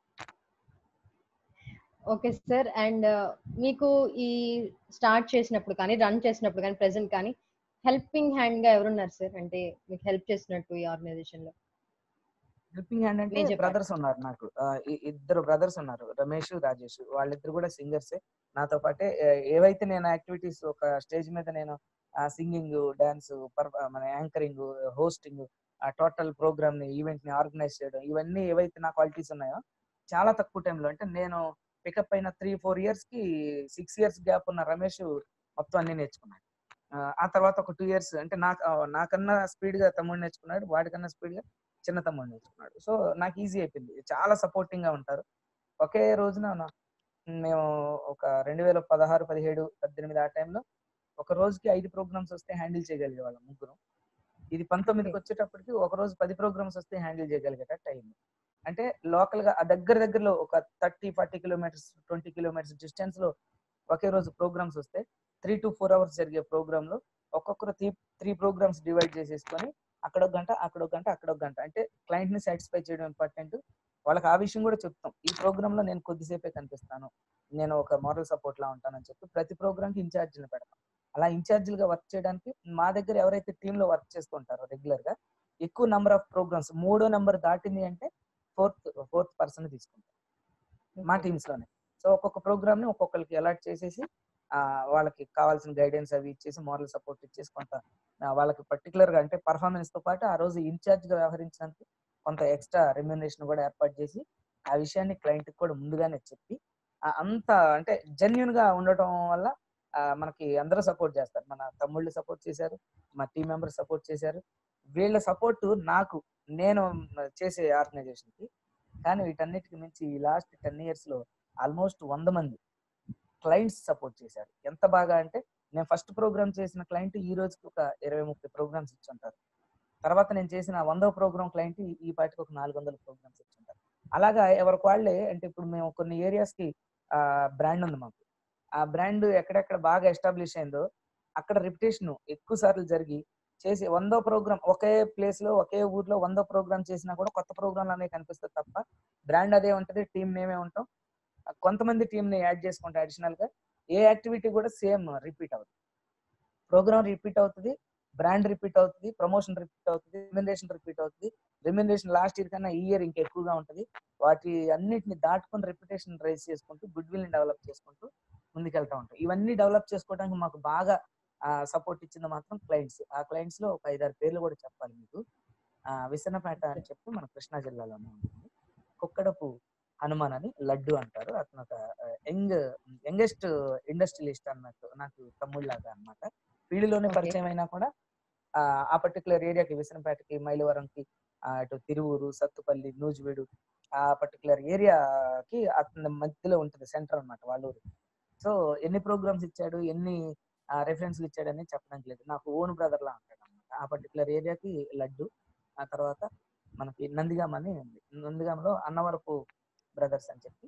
ఓకే సార్ అండ్ మీకు ఈ స్టార్ట్ చేసినప్పుడు కానీ రన్ చేసినప్పుడు కానీ ప్రెసెంట్ కానీ హెల్పింగ్ హ్యాండ్ గా ఎవరున్నారు సార్ అంటే మీకు హెల్ప్ చేసినట్టు ఈ ఆర్గనైజేషన్ లో హెల్పింగ్ హ్యాండ్ అంటే నేను చెప్పాను. బ్రదర్స్ ఉన్నారు నాకు ఆ, ఇ- ఇద్దరు బ్రదర్స్ ఉన్నారు రమేష్ రాజేష్ వాళ్ళిద్దరు కూడా సింగర్సే నాతో పాటే ఆ, ఏవైతే నేను యాక్టివిటీస్ ఒక స్టేజ్ మీద నేను సింగింగ్ డాన్స్ మన యాంకరింగ్ హోస్టింగ్ ఆ టోటల్ ప్రోగ్రామ్ ని ఈవెంట్ ని ఆర్గనైజ్ చేయడం ఇవన్నీ ఏవైతే నా క్వాలిటీస్ ఉన్నాయో చాలా తక్కువ టైంలో అంటే నేను పికప్ అయిన త్రీ ఫోర్ ఇయర్స్ కి సిక్స్ ఇయర్స్ గ్యాప్ ఉన్న రమేష్ మొత్తం అన్ని నేర్చుకున్నాడు ఆ, ఆ తర్వాత ఒక టూ ఇయర్స్ అంటే నాకు ఆ, నాకన్నా స్పీడ్ గా తమ్ముడు నేర్చుకున్నాడు వాడికన్నా స్పీడ్ గా చిన్న తమ్ముడు నేర్చుకున్నాడు సో నాకు ఈజీ అయిపోయింది చాలా సపోర్టింగ్ గా ఉంటారు ఒకే రోజున నా- మేము ఒక రెండు వేల పదహారు పదిహేడు పద్దెనిమిది ఆ టైంలో ఒక రోజుకి ఐదు ప్రోగ్రామ్స్ వస్తే హ్యాండిల్ చేయగలిగే వాళ్ళం ముగ్గురు ఇది పంతొమ్మిదికి వచ్చేటప్పటికి ఒక రోజు పది ప్రోగ్రామ్స్ వస్తే హ్యాండిల్ చేయగలిగేటట్టు అయింది అంటే లోకల్ గా ఆ దగ్గర దగ్గరలో ఒక thirty forty kilometres twenty kilometres distance లో ఒకే రోజు ప్రోగ్రామ్స్ వస్తే త్రీ టు ఫోర్ అవర్స్ జరిగే ప్రోగ్రామ్ లో ఒక్కొక్కరు త్రీ త్రీ ప్రోగ్రామ్స్ డివైడ్ చేసేసుకొని అక్కడ ఒక గంట అక్కడ ఒక గంట అక్కడ ఒక గంట అంటే క్లయింట్ ని సాటిస్ఫై చేయడం ఇంపార్టెంట్ వాళ్ళకి ఆ విషయం కూడా చెప్తాం ఈ ప్రోగ్రామ్ లో నేను కొద్దిసేపే కనిపిస్తాను నేను ఒక మోరల్ సపోర్ట్ లా ఉంటానని చెప్పి ప్రతి ప్రోగ్రామ్ కి ఇన్ఛార్జీని పెడతాం అలా ఇన్ఛార్జీలుగా వర్క్ చేయడానికి మా దగ్గర ఎవరైతే టీమ్ లో వర్క్ చేస్తుంటారో రెగ్యులర్ గా ఎక్కువ నెంబర్ ఆఫ్ ప్రోగ్రామ్స్ మూడో నెంబర్ దాటింది అంటే ఫోర్త్ ఫోర్త్ పర్సన్ తీసుకుంటాం మా టీమ్స్ లోనే సో ఒక్కొక్క ప్రోగ్రామ్ ని ఒక్కొక్కరికి అలాట్ చేసేసి ఆ వాళ్ళకి కావాల్సిన గైడెన్స్ అవి ఇచ్చేసి మోరల్ సపోర్ట్ ఇచ్చేసి కొంత ఆ, వాళ్ళకి పర్టికులర్ గా అంటే పర్ఫార్మెన్స్ తో పాటు ఆ రోజు ఇన్ఛార్జ్ గా వ్యవహరించినందుకు కొంత ఎక్స్ట్రా రెమ్యునరేషన్ కూడా ఏర్పాటు చేసి ఆ విషయాన్ని క్లయింట్ కి కూడా ముందుగానే చెప్పి ఆ, అంత అంటే జెన్యున్ గా ఉండటం వల్ల ఆ, మనకి అందరూ సపోర్ట్ చేస్తారు మన తమ్ముళ్ళు సపోర్ట్ చేశారు మా టీం మెంబర్స్ సపోర్ట్ చేశారు వీళ్ళ సపోర్ట్ నాకు నేను చేసే ఆర్గనైజేషన్ కి కానీ వీటన్నిటికి మించి ఈ లాస్ట్ టెన్ ఇయర్స్ లో ఆల్మోస్ట్ వంద మంది క్లయింట్స్ సపోర్ట్ చేశారు ఎంత బాగా అంటే నేను ఫస్ట్ ప్రోగ్రామ్ చేసిన క్లయింట్ ఈ రోజుకి ఒక ఇరవై ముప్పై ప్రోగ్రామ్స్ ఇచ్చుంటారు తర్వాత నేను చేసిన వందో ప్రోగ్రామ్ క్లయింట్ ఈ పాటికి ఒక నాలుగు వందల ప్రోగ్రామ్స్ ఇచ్చుంటారు అలాగా ఎవరికి వాళ్ళే అంటే ఇప్పుడు మేము కొన్ని ఏరియాస్ కి ఆ బ్రాండ్ ఉంది మాకు ఆ బ్రాండ్ ఎక్కడెక్కడ బాగా ఎస్టాబ్లిష్ అయిందో అక్కడ రిపిటేషన్ ఎక్కువ సార్లు జరిగి చేసి వందో ప్రోగ్రామ్ ఒకే ప్లేస్ లో ఒకే ఊర్లో వందో ప్రోగ్రామ్ చేసినా కూడా కొత్త ప్రోగ్రాంలు అనేవి కనిపిస్తుంది తప్ప బ్రాండ్ అదే ఉంటది టీం మేమే ఉంటాం కొంతమంది టీం ని యాడ్ చేసుకుంటే అడిషనల్ గా ఏ యాక్టివిటీ కూడా సేమ్ రిపీట్ అవుతుంది ప్రోగ్రామ్ రిపీట్ అవుతుంది బ్రాండ్ రిపీట్ అవుతుంది ప్రమోషన్ రిపీట్ అవుతుంది రెమ్యునరేషన్ రిపీట్ అవుతుంది రెమ్యునరేషన్ లాస్ట్ ఇయర్ కన్నా ఈ ఇయర్ ఇంకా ఎక్కువగా ఉంటుంది వాటి అన్నిటిని దాటుకొని రెప్యుటేషన్ రైజ్ చేసుకుంటూ గుడ్ విల్ ని డెవలప్ చేసుకుంటూ ముందుకెళ్తా ఉంటాం ఇవన్నీ డెవలప్ చేసుకోవడానికి మాకు బాగా సపోర్ట్ ఇచ్చింది మాత్రం క్లయింట్స్ ఆ క్లయింట్స్ లో ఒక ఐదారు పేర్లు కూడా చెప్పాలి మీకు ఆ, విసన్నపేట అని చెప్పి మన కృష్ణా జిల్లాలోనే ఉంటుంది కుక్కడపు హనుమాన్ అని లడ్డు అంటారు అతను ఒక యంగ్ యంగెస్ట్ ఇండస్ట్రియలిస్ట్ అన్నట్టు నాకు తమ్ముళ్ళలాగా అన్నమాట ఫీల్డ్ Okay. పరిచయం అయినా కూడా ఆ, ఆ పర్టికులర్ ఏరియాకి విసనపేటకి మైలవరంకి ఆ, అటు తిరువూరు సత్తుపల్లి నూజివీడు ఆ పర్టికులర్ ఏరియాకి అతని మధ్యలో ఉంటుంది సెంటర్ అన్నమాట వాళ్ళ ఊరు సో ఎన్ని ప్రోగ్రామ్స్ ఇచ్చాడు ఎన్ని రెఫరెన్స్ ఇచ్చాడని చెప్పడానికి లేదు నాకు ఓన్ బ్రదర్ లా ఉంటాడు అనమాట ఆ పర్టికులర్ ఏరియాకి లడ్డు ఆ తర్వాత మనకి నందిగామ అని ఉంది నందిగామలో అన్నవరపు బ్రదర్స్ అని చెప్పి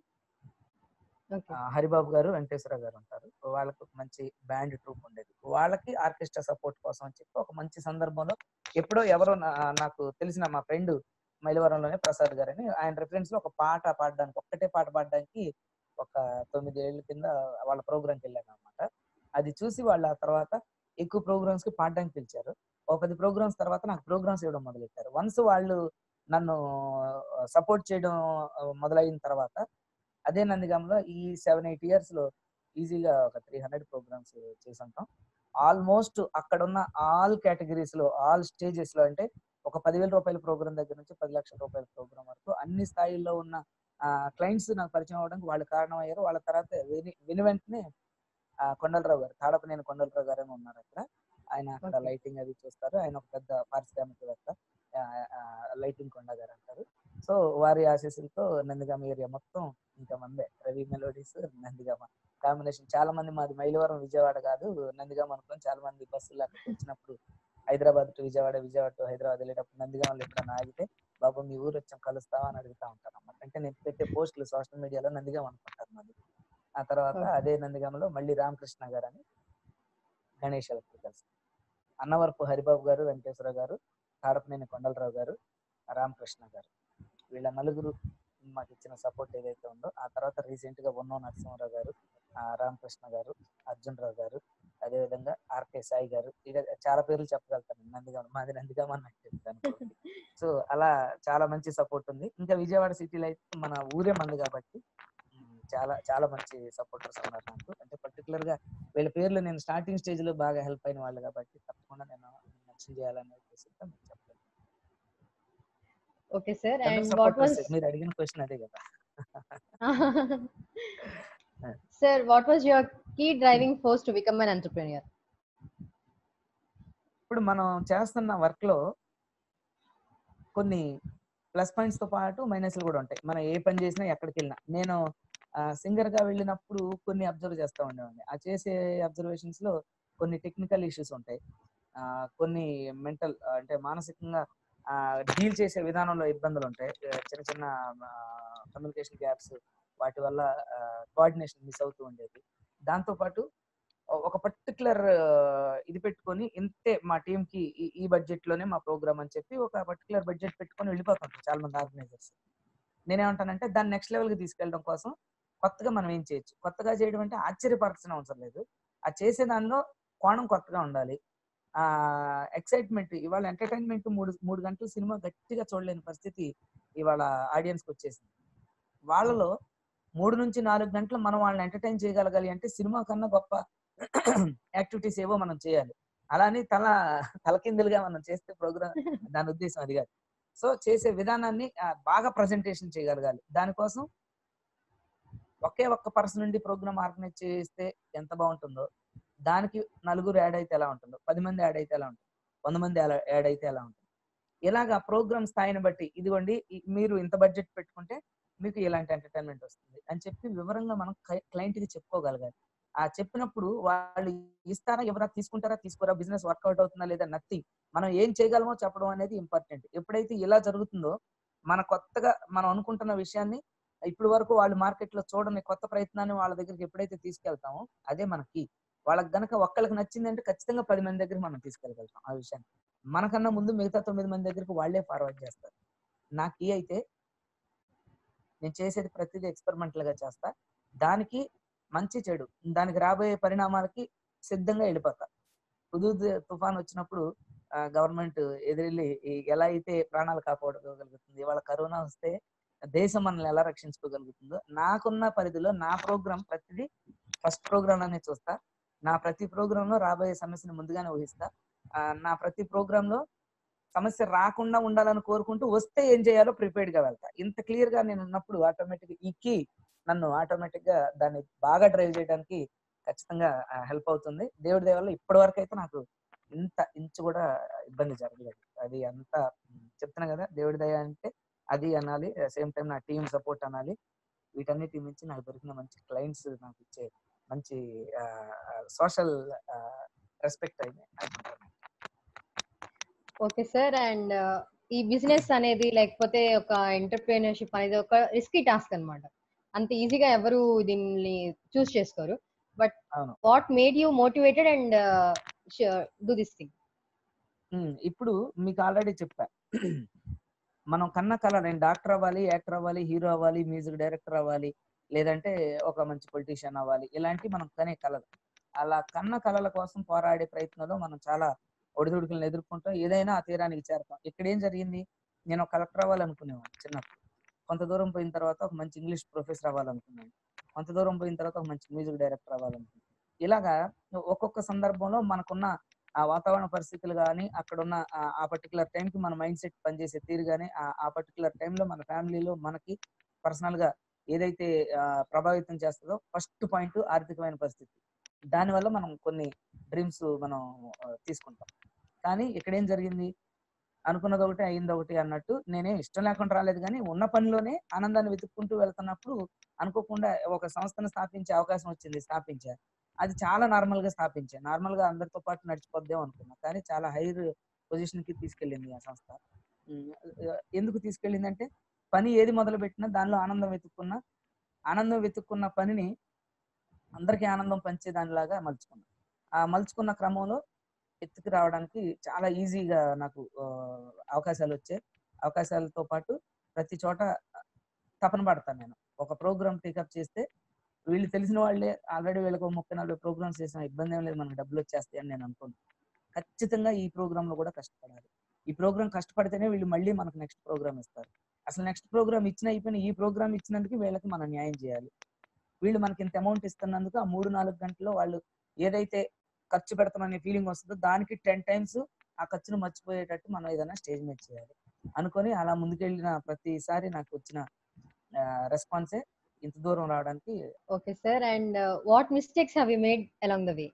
ఓకే ఆ, హరిబాబు గారు వెంకటేశ్వర గారు ఉంటారు వాళ్ళకి ఒక మంచి బ్యాండ్ ట్రూప్ ఉండేది వాళ్ళకి ఆర్కెస్ట్రా సపోర్ట్ కోసం అని చెప్పి ఒక మంచి సందర్భంలో ఎప్పుడో ఎవరో నా- నాకు తెలిసిన మా ఫ్రెండ్ మైలవరంలోనే ప్రసాద్ గారు అని ఆయన రిఫరెన్స్ లో ఒక పాట పాడడానికి ఒక్కటే పాట పాడడానికి ఒక తొమ్మిది ఏళ్ళ కింద వాళ్ళ ప్రోగ్రామ్కి వెళ్ళాను అనమాట అది చూసి వాళ్ళు ఆ తర్వాత ఎక్కువ ప్రోగ్రామ్స్ కి పాడడానికి పిలిచారు ఒక పది ప్రోగ్రామ్స్ తర్వాత నాకు ప్రోగ్రామ్స్ ఇవ్వడం మొదలెట్టారు వన్స్ వాళ్ళు నన్ను సపోర్ట్ చేయడం ఆ, మొదలైన తర్వాత అదే నందిగాంలో ఈ సెవెన్ ఎయిట్ ఇయర్స్ లో ఈజీగా ఒక త్రీ హండ్రెడ్ ప్రోగ్రామ్స్ చేసి ఉంటాం ఆల్మోస్ట్ అక్కడ ఉన్న ఆల్ కేటగిరీస్ లో ఆల్ స్టేజెస్ లో అంటే ఒక పదివేల రూపాయల ప్రోగ్రామ్ దగ్గర నుంచి పది లక్షల రూపాయల ప్రోగ్రామ్ వరకు అన్ని స్థాయిల్లో ఉన్న క్లయింట్స్ నాకు పరిచయం అవ్వడానికి వాళ్ళు కారణం అయ్యారు వాళ్ళ తర్వాత విని విని వెంటనే ఆ, కొండలరావు గారు తాడపనేని కొండలరావు గారు అని ఉన్నారు అక్కడ ఆయన అక్కడ Okay. లైటింగ్ అది చూస్తారు ఆయన ఒక పెద్ద పారిశ్రామికవేత్త లైటింగ్ కొండ గారు అంటారు సో వారి ఆశీస్సులతో నందిగామ ఏరియా మొత్తం ఇంకా మందే రవి మెలోడీస్ నందిగామ కాంబినేషన్ చాలా మంది మాది మైలవరం విజయవాడ కాదు నందిగామ అనుకుని చాలా మంది బస్సులు అక్కడికి వచ్చినప్పుడు హైదరాబాద్ టు విజయవాడ విజయవాడ టు హైదరాబాద్ వెళ్ళేటప్పుడు నందిగామలో ఎప్పుడైనా ఆగితే బాబు మీ ఊరు వచ్చాం కలుస్తావా అని అడుగుతా ఉంటాను అన్నమాట అంటే నేను పెట్టే పోస్టులు సోషల్ మీడియాలో నందిగామ అనుకుంటారు మాది ఆ తర్వాత Okay. అదే నందిగామలో మళ్ళీ రామకృష్ణ గారు అని గణేష్ ఎలక్ట్రికల్స్ అన్నవరపు హరిబాబు గారు వెంకటేశ్వర గారు తాడపనేని కొండలరావు గారు రామకృష్ణ గారు వీళ్ళ నలుగురు మాకు ఇచ్చిన సపోర్ట్ ఏదైతే ఉందో ఆ తర్వాత రీసెంట్ గా ఉన్నో నరసింహారావు గారు ఆ రామకృష్ణ గారు అర్జున్ రావు గారు అదేవిధంగా ఆర్కే సాయి గారు ఇక చాలా పేర్లు చెప్పగలుగుతాను నందిగామ మాది నందిగామ అని నాకు తెలుసు అనుకోండి సో అలా చాలా మంచి సపోర్ట్ ఉంది ఇంకా విజయవాడ సిటీలో అయితే మన ఊరే మంది కాబట్టి ఉమ్, చాలా చాలా మంచి సపోర్టర్స్ ఉన్నారు నాకు అంటే పర్టికులర్ గా వీళ్ళ పేర్లు నేను స్టార్టింగ్ స్టేజ్ లో బాగా హెల్ప్ అయిన వాళ్ళు కాబట్టి తప్పకుండా నేను మెన్షన్ చేయాలనే ఉద్దేశంతో మీకు చెప్తాను ఓకే సార్ పెద్ద అండ్ వాట్ supporters. వాస్ మీరు అడిగిన క్వశ్చన్ అదే కదా sir what was your key driving force to become an entrepreneur ఇప్పుడు మనం చేస్తున్న వర్క్ లో కొన్ని ప్లస్ పాయింట్స్ తో పాటు మైనస్లు కూడా ఉంటాయి మనం ఏ పని చేసినా ఎక్కడికి వెళ్ళినా నేను సింగర్ గా వెళ్ళినప్పుడు కొన్ని అబ్జర్వ్ చేస్తూ ఉండేవాడిని ఆ చేసే అబ్జర్వేషన్స్ లో కొన్ని టెక్నికల్ ఇష్యూస్ ఉంటాయి ఆ, కొన్ని మెంటల్ అంటే మానసికంగా డీల్ చేసే విధానంలో ఇబ్బందులు ఉంటాయి ఆ, చిన్న చిన్న కమ్యూనికేషన్ గ్యాప్స్ వాటి వల్ల కోఆర్డినేషన్ మిస్ అవుతూ ఉండేది దాంతో పాటు ఒక పర్టికులర్ ఇది పెట్టుకొని ఇంతే మా టీం కి ఈ- ఈ బడ్జెట్ లోనే మా ప్రోగ్రామ్ అని చెప్పి ఒక పర్టికులర్ బడ్జెట్ పెట్టుకొని వెళ్ళిపోతుంటారు చాలా మంది ఆర్గనైజర్స్ నేనేమంటానంటే దాన్ని నెక్స్ట్ లెవెల్ కి తీసుకెళ్ళడం కోసం కొత్తగా మనం ఏం చేయొచ్చు కొత్తగా చేయడం అంటే ఆశ్చర్యపరచడం అవసరం లేదు ఆ చేసే దానిలో కోణం కొత్తగా ఉండాలి ఆ ఎక్సైట్మెంట్ ఇవాళ ఎంటర్టైన్మెంట్ మూడు మూడు గంటల సినిమా గట్టిగా చూడలేని పరిస్థితి ఇవాళ ఆడియన్స్ కి వచ్చేసింది వాళ్ళలో మూడు నుంచి నాలుగు గంటలు మనం వాళ్ళని ఎంటర్టైన్ చేయగలగాలి అంటే సినిమా కన్నా గొప్ప యాక్టివిటీస్ ఏవో మనం చేయాలి అలానే తల తలకిందులుగా మనం చేస్తే ప్రోగ్రామ్ దాని ఉద్దేశం అది కాదు సో చేసే విధానాన్ని ఆ, బాగా ప్రజెంటేషన్ చేయగలగాలి దానికోసం ఒకే ఒక్క పర్సన్ నుండి ప్రోగ్రామ్ ఆర్గనైజ్ చేస్తే ఎంత బాగుంటుందో దానికి నలుగురు యాడ్ అయితే ఎలా ఉంటుందో పది మంది యాడ్ అయితే ఎలా ఉంటుంది వంద మంది యాడ్ అయితే ఎలా ఉంటుంది ఇలాగా ప్రోగ్రామ్ స్థాయిని బట్టి ఇదిగోండి ఈ- మీరు ఇంత బడ్జెట్ పెట్టుకుంటే మీకు ఇలాంటి ఎంటర్టైన్మెంట్ వస్తుంది అని చెప్పి వివరంగా మనం క్లయింట్ కి చెప్పుకోగలగాలి ఆ చెప్పినప్పుడు వాళ్ళు ఇస్తారా ఎవరా తీసుకుంటారా తీసుకోరా బిజినెస్ వర్కౌట్ అవుతుందా లేదా నథింగ్ మనం ఏం చేయగలమో చెప్పడం అనేది ఇంపార్టెంట్ ఎప్పుడైతే ఇలా జరుగుతుందో మన కొత్తగా మనం అనుకుంటున్న విషయాన్ని ఇప్పటి వరకు వాళ్ళు మార్కెట్ లో చూడని కొత్త ప్రయత్నాన్ని వాళ్ళ దగ్గరికి ఎప్పుడైతే తీసుకెళ్తామో అదే మనకి వాళ్ళకి గనక ఒక్కరికి నచ్చిందంటే ఖచ్చితంగా పది మంది దగ్గరికి మనం తీసుకెళ్ళగలుగుతాం ఆ విషయాన్ని మనకన్నా ముందు మిగతా తొమ్మిది మంది దగ్గరికి వాళ్ళే ఫార్వర్డ్ చేస్తారు నా కీ అయితే నేను చేసేది ప్రతిదీ ఎక్స్పెరిమెంటల్ గా చేస్తా దానికి మంచి చెడు దానికి రాబోయే పరిణామాలకి సిద్ధంగా వెళ్ళిపోతా హుదూద్ తుఫాన్ వచ్చినప్పుడు గవర్నమెంట్ ఎదిరెళ్ళి ఈ- ఎలా అయితే ప్రాణాలు కాపాడుకోగలుగుతుంది ఇవాళ కరోనా వస్తే దేశం మనల్ని ఎలా రక్షించుకోగలుగుతుందో నాకున్న పరిధిలో నా ప్రోగ్రామ్ ప్రతిదీ ఫస్ట్ ప్రోగ్రామ్ అనే చూస్తా నా ప్రతి ప్రోగ్రామ్ లో రాబోయే సమస్యను ముందుగానే ఊహిస్తా ఆ, నా ప్రతి ప్రోగ్రామ్ లో సమస్య రాకుండా ఉండాలని కోరుకుంటూ వస్తే ఏం చేయాలో ప్రిపేర్డ్ గా వెళ్తా ఇంత క్లియర్ గా నేను ఉన్నప్పుడు ఆటోమేటిక్ ఈ కీ నన్ను ఆటోమేటిక్ గా దాన్ని బాగా డ్రైవ్ చేయడానికి ఖచ్చితంగా హెల్ప్ అవుతుంది దేవుడి దేవల్ల ఇప్పటి వరకు అయితే నాకు ఇంత ఇంచు కూడా ఇబ్బంది జరగలేదు అది అంత చెప్తున్నా కదా దేవుడి దయ అంటే అది అనాలి సేమ్ టైం నా టీం సపోర్ట్ అనాలి వీటన్నిటి మించి నాకు దొరికిన మంచి క్లయింట్స్ నాకు ఇచ్చే మంచి సోషల్ రెస్పెక్ట్ అయింది అనుకుంటున్నాను ఓకే సార్ అండ్ ఈ బిజినెస్ అనేది లేకపోతే ఒక ఎంటర్ప్రీనర్షిప్ అనేది ఒక రిస్కీ టాస్క్ అన్నమాట అంత ఈజీగా ఎవరు దీన్ని చూస్ చేసుకోరు బట్ అవును. What made you motivated and do this thing um, ఇప్పుడు మీకు ఆల్రెడీ చెప్పా మనం కన్న కళ నేను డాక్టర్ అవ్వాలి యాక్టర్ అవ్వాలి హీరో అవ్వాలి మ్యూజిక్ డైరెక్టర్ అవ్వాలి లేదంటే ఒక మంచి పొలిటీషియన్ అవ్వాలి ఇలాంటి మనం కనే కళలు అలా కన్న కళల కోసం పోరాడే ప్రయత్నంలో మనం చాలా ఒడిదుడుకులను ఎదుర్కొంటాం ఏదైనా ఆ తీరానికి చేరతాం ఇక్కడ ఏం జరిగింది నేను ఒక కలెక్టర్ అవ్వాలనుకునేవాడిని చిన్నప్పుడు కొంత దూరం పోయిన తర్వాత ఒక మంచి ఇంగ్లీష్ ప్రొఫెసర్ అవ్వాలనుకున్నాను కొంత దూరం పోయిన తర్వాత ఒక మంచి మ్యూజిక్ డైరెక్టర్ అవ్వాలనుకున్నాను ఇలాగా ఒక్కొక్క సందర్భంలో మనకున్న ఆ వాతావరణ పరిస్థితులు కానీ అక్కడ ఉన్న ఆ- ఆ పర్టికులర్ టైంకి మన మైండ్ సెట్ పనిచేసే తీరు కానీ ఆ పర్టికులర్ టైంలో మన ఫ్యామిలీలో మనకి పర్సనల్ గా ఏదైతే ఆ, ప్రభావితం చేస్తుందో ఫస్ట్ పాయింట్ ఆర్థికమైన పరిస్థితి దానివల్ల మనం కొన్ని డ్రీమ్స్ మనం ఆ, తీసుకుంటాం కానీ ఇక్కడ ఏం జరిగింది అనుకున్నది ఒకటి అయింది ఒకటి అన్నట్టు నేనేం ఇష్టం లేకుండా రాలేదు కానీ ఉన్న పనిలోనే ఆనందాన్ని వెతుక్కుంటూ వెళ్తున్నప్పుడు అనుకోకుండా ఒక సంస్థను స్థాపించే అవకాశం వచ్చింది స్థాపించా అది చాలా నార్మల్ గా స్థాపించా నార్మల్ గా అందరితో పాటు నడిచిపోద్దాం అనుకున్నా కానీ చాలా హైర్ పొజిషన్ కి తీసుకెళ్ళింది ఆ సంస్థ ఉమ్, ఆ, ఎందుకు తీసుకెళ్ళింది అంటే పని ఏది మొదలు పెట్టినా దానిలో ఆనందం వెతుక్కున్నా ఆనందం వెతుక్కున్న పనిని అందరికీ ఆనందం పంచే దానిలాగా మలుచుకున్నా ఆ మలుచుకున్న క్రమంలో ఎత్తుకు రావడానికి చాలా ఈజీగా నాకు ఆ, అవకాశాలు వచ్చాయి అవకాశాలతో పాటు ప్రతి చోట తపన పడతాను నేను ఒక ప్రోగ్రామ్ టేకప్ చేస్తే వీళ్ళు తెలిసిన వాళ్ళే ఆల్రెడీ వీళ్ళకి ఒక ముప్పై నలభై ప్రోగ్రామ్స్ చేసిన ఇబ్బంది ఏం లేదు మనకు డబ్బులు వచ్చేస్తాయి అని నేను అనుకుంటున్నాను ఖచ్చితంగా ఈ ప్రోగ్రామ్ లో కూడా కష్టపడాలి ఈ ప్రోగ్రామ్ కష్టపడితేనే వీళ్ళు మళ్ళీ మనకు నెక్స్ట్ ప్రోగ్రామ్ ఇస్తారు అసలు నెక్స్ట్ ప్రోగ్రామ్ ఇచ్చిన అయిపోయిన ఈ ప్రోగ్రామ్ ఇచ్చినందుకు వీళ్ళకి మనం న్యాయం చేయాలి వీళ్ళు మనకి ఇంత అమౌంట్ ఇస్తున్నందుకు ఆ మూడు నాలుగు గంటల్లో వాళ్ళు ఏదైతే ఖర్చు పెడతామనే ఫీలింగ్ వస్తుందో దానికి టెన్ టైమ్స్ ఆ ఖర్చును మర్చిపోయేటట్టు మనం ఏదైనా స్టేజ్ మీద చేయాలి అనుకొని అలా ముందుకెళ్ళిన ప్రతిసారి నాకు వచ్చిన రెస్పాన్సే ఇంత దూరం రావడానికి okay sir and what mistakes have you made along the way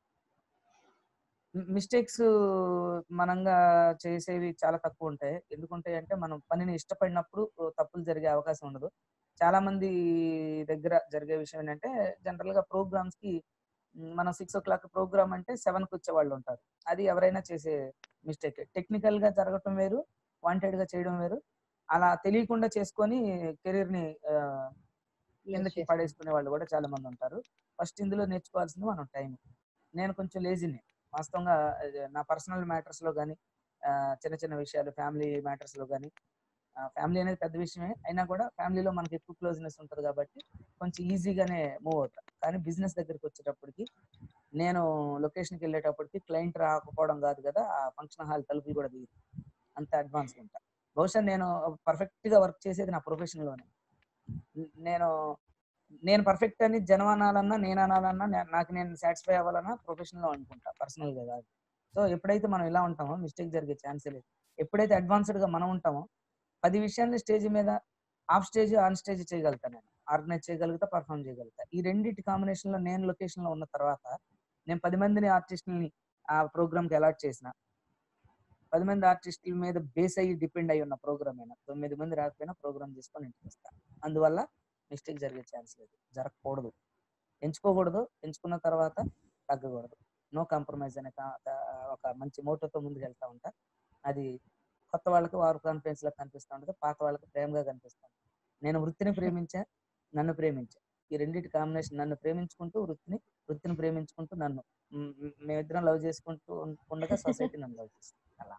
mistakes మనంగా చేసేవి చాలా తక్కువ ఉంటాయి ఎందుకుంటాయి అంటే మనం పనిని ఇష్టపడినప్పుడు తప్పులు జరిగే అవకాశం ఉండదు చాలా మంది దగ్గర జరిగే విషయం ఏంటంటే జనరల్ గా ప్రోగ్రామ్స్ కి మ్, మనం సిక్స్ ఓ క్లాక్ ప్రోగ్రామ్ అంటే సెవెన్ కి వచ్చే వాళ్ళు ఉంటారు అది ఎవరైనా చేసే మిస్టేక్ టెక్నికల్ గా జరగటం వేరు వాంటెడ్ గా చేయడం వేరు అలా తెలియకుండా చేసుకొని కెరీర్ ని ఆ, కిందకి పడేసుకునే వాళ్ళు కూడా చాలా మంది ఉంటారు ఫస్ట్ ఇందులో నేర్చుకోవాల్సింది మనం టైం నేను కొంచెం లేజీని వాస్తవంగా అది నా పర్సనల్ మ్యాటర్స్ లో కానీ చిన్న చిన్న విషయాలు ఫ్యామిలీ మ్యాటర్స్ లో కానీ ఫ్యామిలీ అనేది పెద్ద విషయమే అయినా కూడా ఫ్యామిలీలో మనకి ఎక్కువ క్లోజ్నెస్ ఉంటుంది కాబట్టి కొంచెం ఈజీగానే మూవ్ అవుతాం కానీ బిజినెస్ దగ్గరికి వచ్చేటప్పటికి నేను లొకేషన్కి వెళ్ళేటప్పటికి క్లయింట్ రాకపోవడం కాదు కదా ఆ ఫంక్షన్ హాల్ తలుపులు కూడా దిగుతుంది అంత అడ్వాన్స్ ఉంటా బహుశా నేను పర్ఫెక్ట్ గా వర్క్ చేసేది నా ప్రొఫెషన్ లోనే నేను నేను పర్ఫెక్ట్ అని జనం అనాలన్నా నేను అనాలన్నా నే- నాకు నేను సాటిస్ఫై అవ్వాలన్నా ప్రొఫెషన్ లో అనుకుంటా పర్సనల్ గా కాదు సో ఎప్పుడైతే మనం ఇలా ఉంటామో మిస్టేక్ జరిగే ఛాన్స్ లేదు ఎప్పుడైతే అడ్వాన్స్డ్ గా మనం ఉంటామో పది విషయాల్ని స్టేజ్ మీద ఆఫ్ స్టేజ్ ఆన్ స్టేజ్ చేయగలుగుతా నేను ఆర్గనైజ్ చేయగలుగుతా పర్ఫామ్ చేయగలుగుతా ఈ రెండింటి కాంబినేషన్ లో నేను లొకేషన్ లో ఉన్న తర్వాత నేను పది మందిని ఆర్టిస్టులని ఆ ప్రోగ్రామ్ కి అలాట్ చేసిన పది మంది ఆర్టిస్టుల మీద బేస్ అయ్యి డిపెండ్ అయి ఉన్న ప్రోగ్రామ్ అయినా తొమ్మిది మంది రాకపోయినా ప్రోగ్రామ్ చేసుకొని ఇంటికి వస్తా అందువల్ల మిస్టేక్ జరిగే ఛాన్స్ లేదు జరగకూడదు ఎంచుకోకూడదు ఎంచుకున్న తర్వాత తగ్గకూడదు నో కాంప్రమైజ్ అనే కా- కా- ఒక మంచి మోటోతో ముందుకు వెళ్తా ఉంటా అది కొత్త వాళ్ళకి వారు కాన్ఫిడెన్స్ లా కనిపిస్తూ ఉంటుంది పాత వాళ్ళకి ప్రేమగా కనిపిస్తుంది నేను వృత్తిని ప్రేమించా నన్ను ప్రేమించా ఈ రెండింటి కాంబినేషన్ నన్ను ప్రేమించుకుంటూ వృత్తిని వృత్తిని ప్రేమించుకుంటూ నన్ను మ్, మ్, మేమిద్దరం లవ్ చేసుకుంటూ ఉం- ఉండగా సొసైటీ నన్ను లవ్ చేస్తుంది అలా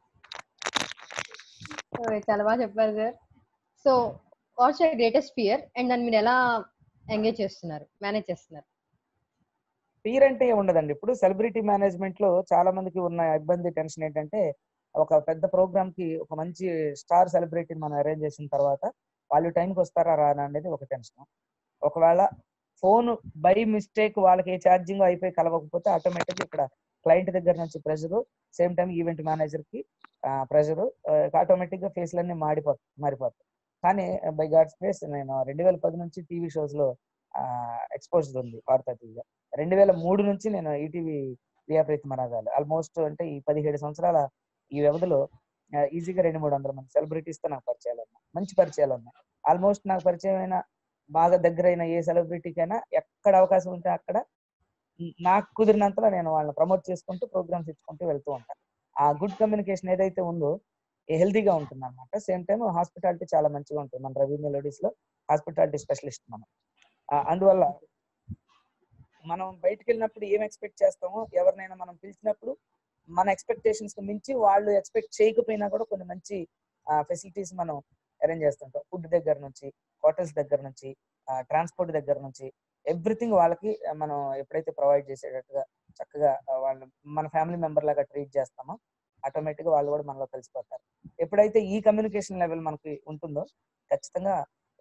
చాలా బాగా చెప్పారు sir so what's your greatest fear and దాన్ని మీరు ఎలా ఎంగేజ్ చేస్తున్నారు మేనేజ్ చేస్తున్నారు ఫీర్ అంటే ఏం ఉండదండి ఇప్పుడు సెలబ్రిటీ మేనేజ్మెంట్ లో చాలా మందికి ఉన్న ఇబ్బంది టెన్షన్ ఏంటంటే ఒక పెద్ద ప్రోగ్రామ్ కి ఒక మంచి స్టార్ సెలబ్రిటీని మనం అరేంజ్ చేసిన తర్వాత వాళ్ళు టైంకి వస్తారా రానా అనేది ఒక టెన్షన్ ఒకవేళ ఫోన్ బై మిస్టేక్ వాళ్ళకి ఏ ఛార్జింగ్ అయిపోయి కలవకపోతే ఆటోమేటిక్ ఇక్కడ క్లయింట్ దగ్గర నుంచి pressure same time event manager కి ప్రెషర్ ఆటోమేటిక్ గా ఫేస్లన్నీ మాడిపోతాయి మారిపోతాయి కానీ బై గాడ్స్ ప్లేస్ నేను రెండు వేల పది నుంచి టీవీ షోస్ లో ఎక్స్పోజర్ ఉంది వార్తా టీవీగా రెండు వేల మూడు నుంచి నేను ఈటీవీ ప్రియాప్రీతి మనాగాలి ఆల్మోస్ట్ అంటే ఈ పదిహేడు సంవత్సరాల ఈ వ్యవధిలో ఈజీగా రెండు మూడు వందల మంది సెలబ్రిటీస్ తో నాకు పరిచయాలు ఉన్నాయి మంచి పరిచయాలు ఉన్నాయి ఆల్మోస్ట్ నాకు పరిచయం అయిన బాగా దగ్గరైన ఏ సెలబ్రిటీకైనా ఎక్కడ అవకాశం ఉంటే అక్కడ న- నాకు కుదిరినంతలో నేను వాళ్ళని ప్రమోట్ చేసుకుంటూ ప్రోగ్రామ్స్ ఇచ్చుకుంటూ వెళ్తూ ఉంటాను ఆ గుడ్ కమ్యూనికేషన్ ఏదైతే ఉందో హెల్తీగా ఉంటుంది అనమాట సేమ్ టైం హాస్పిటాలిటీ చాలా మంచిగా ఉంటుంది మన రవి మెలోడీస్ లో హాస్పిటాలిటీ స్పెషలిస్ట్ మనం ఆ, అందువల్ల మనం బయటికి వెళ్ళినప్పుడు ఏం ఎక్స్పెక్ట్ చేస్తామో ఎవరినైనా మనం పిలిచినప్పుడు మన ఎక్స్పెక్టేషన్స్ మించి వాళ్ళు ఎక్స్పెక్ట్ చేయకపోయినా కూడా కొన్ని మంచి ఫెసిలిటీస్ మనం అరేంజ్ చేస్తుంటాం ఫుడ్ దగ్గర నుంచి హోటల్స్ దగ్గర నుంచి ట్రాన్స్పోర్ట్ దగ్గర నుంచి ఎవ్రీథింగ్ వాళ్ళకి ఆ, మనం ఎప్పుడైతే ప్రొవైడ్ చేసేటట్టుగా చక్కగా ఆ, వాళ్ళు మన ఫ్యామిలీ మెంబర్ లాగా ట్రీట్ చేస్తామో ఆటోమేటిక్ గా వాళ్ళు కూడా మనలో కలిసిపోతారు ఎప్పుడైతే ఈ కమ్యూనికేషన్ లెవెల్ మనకి ఉంటుందో ఖచ్చితంగా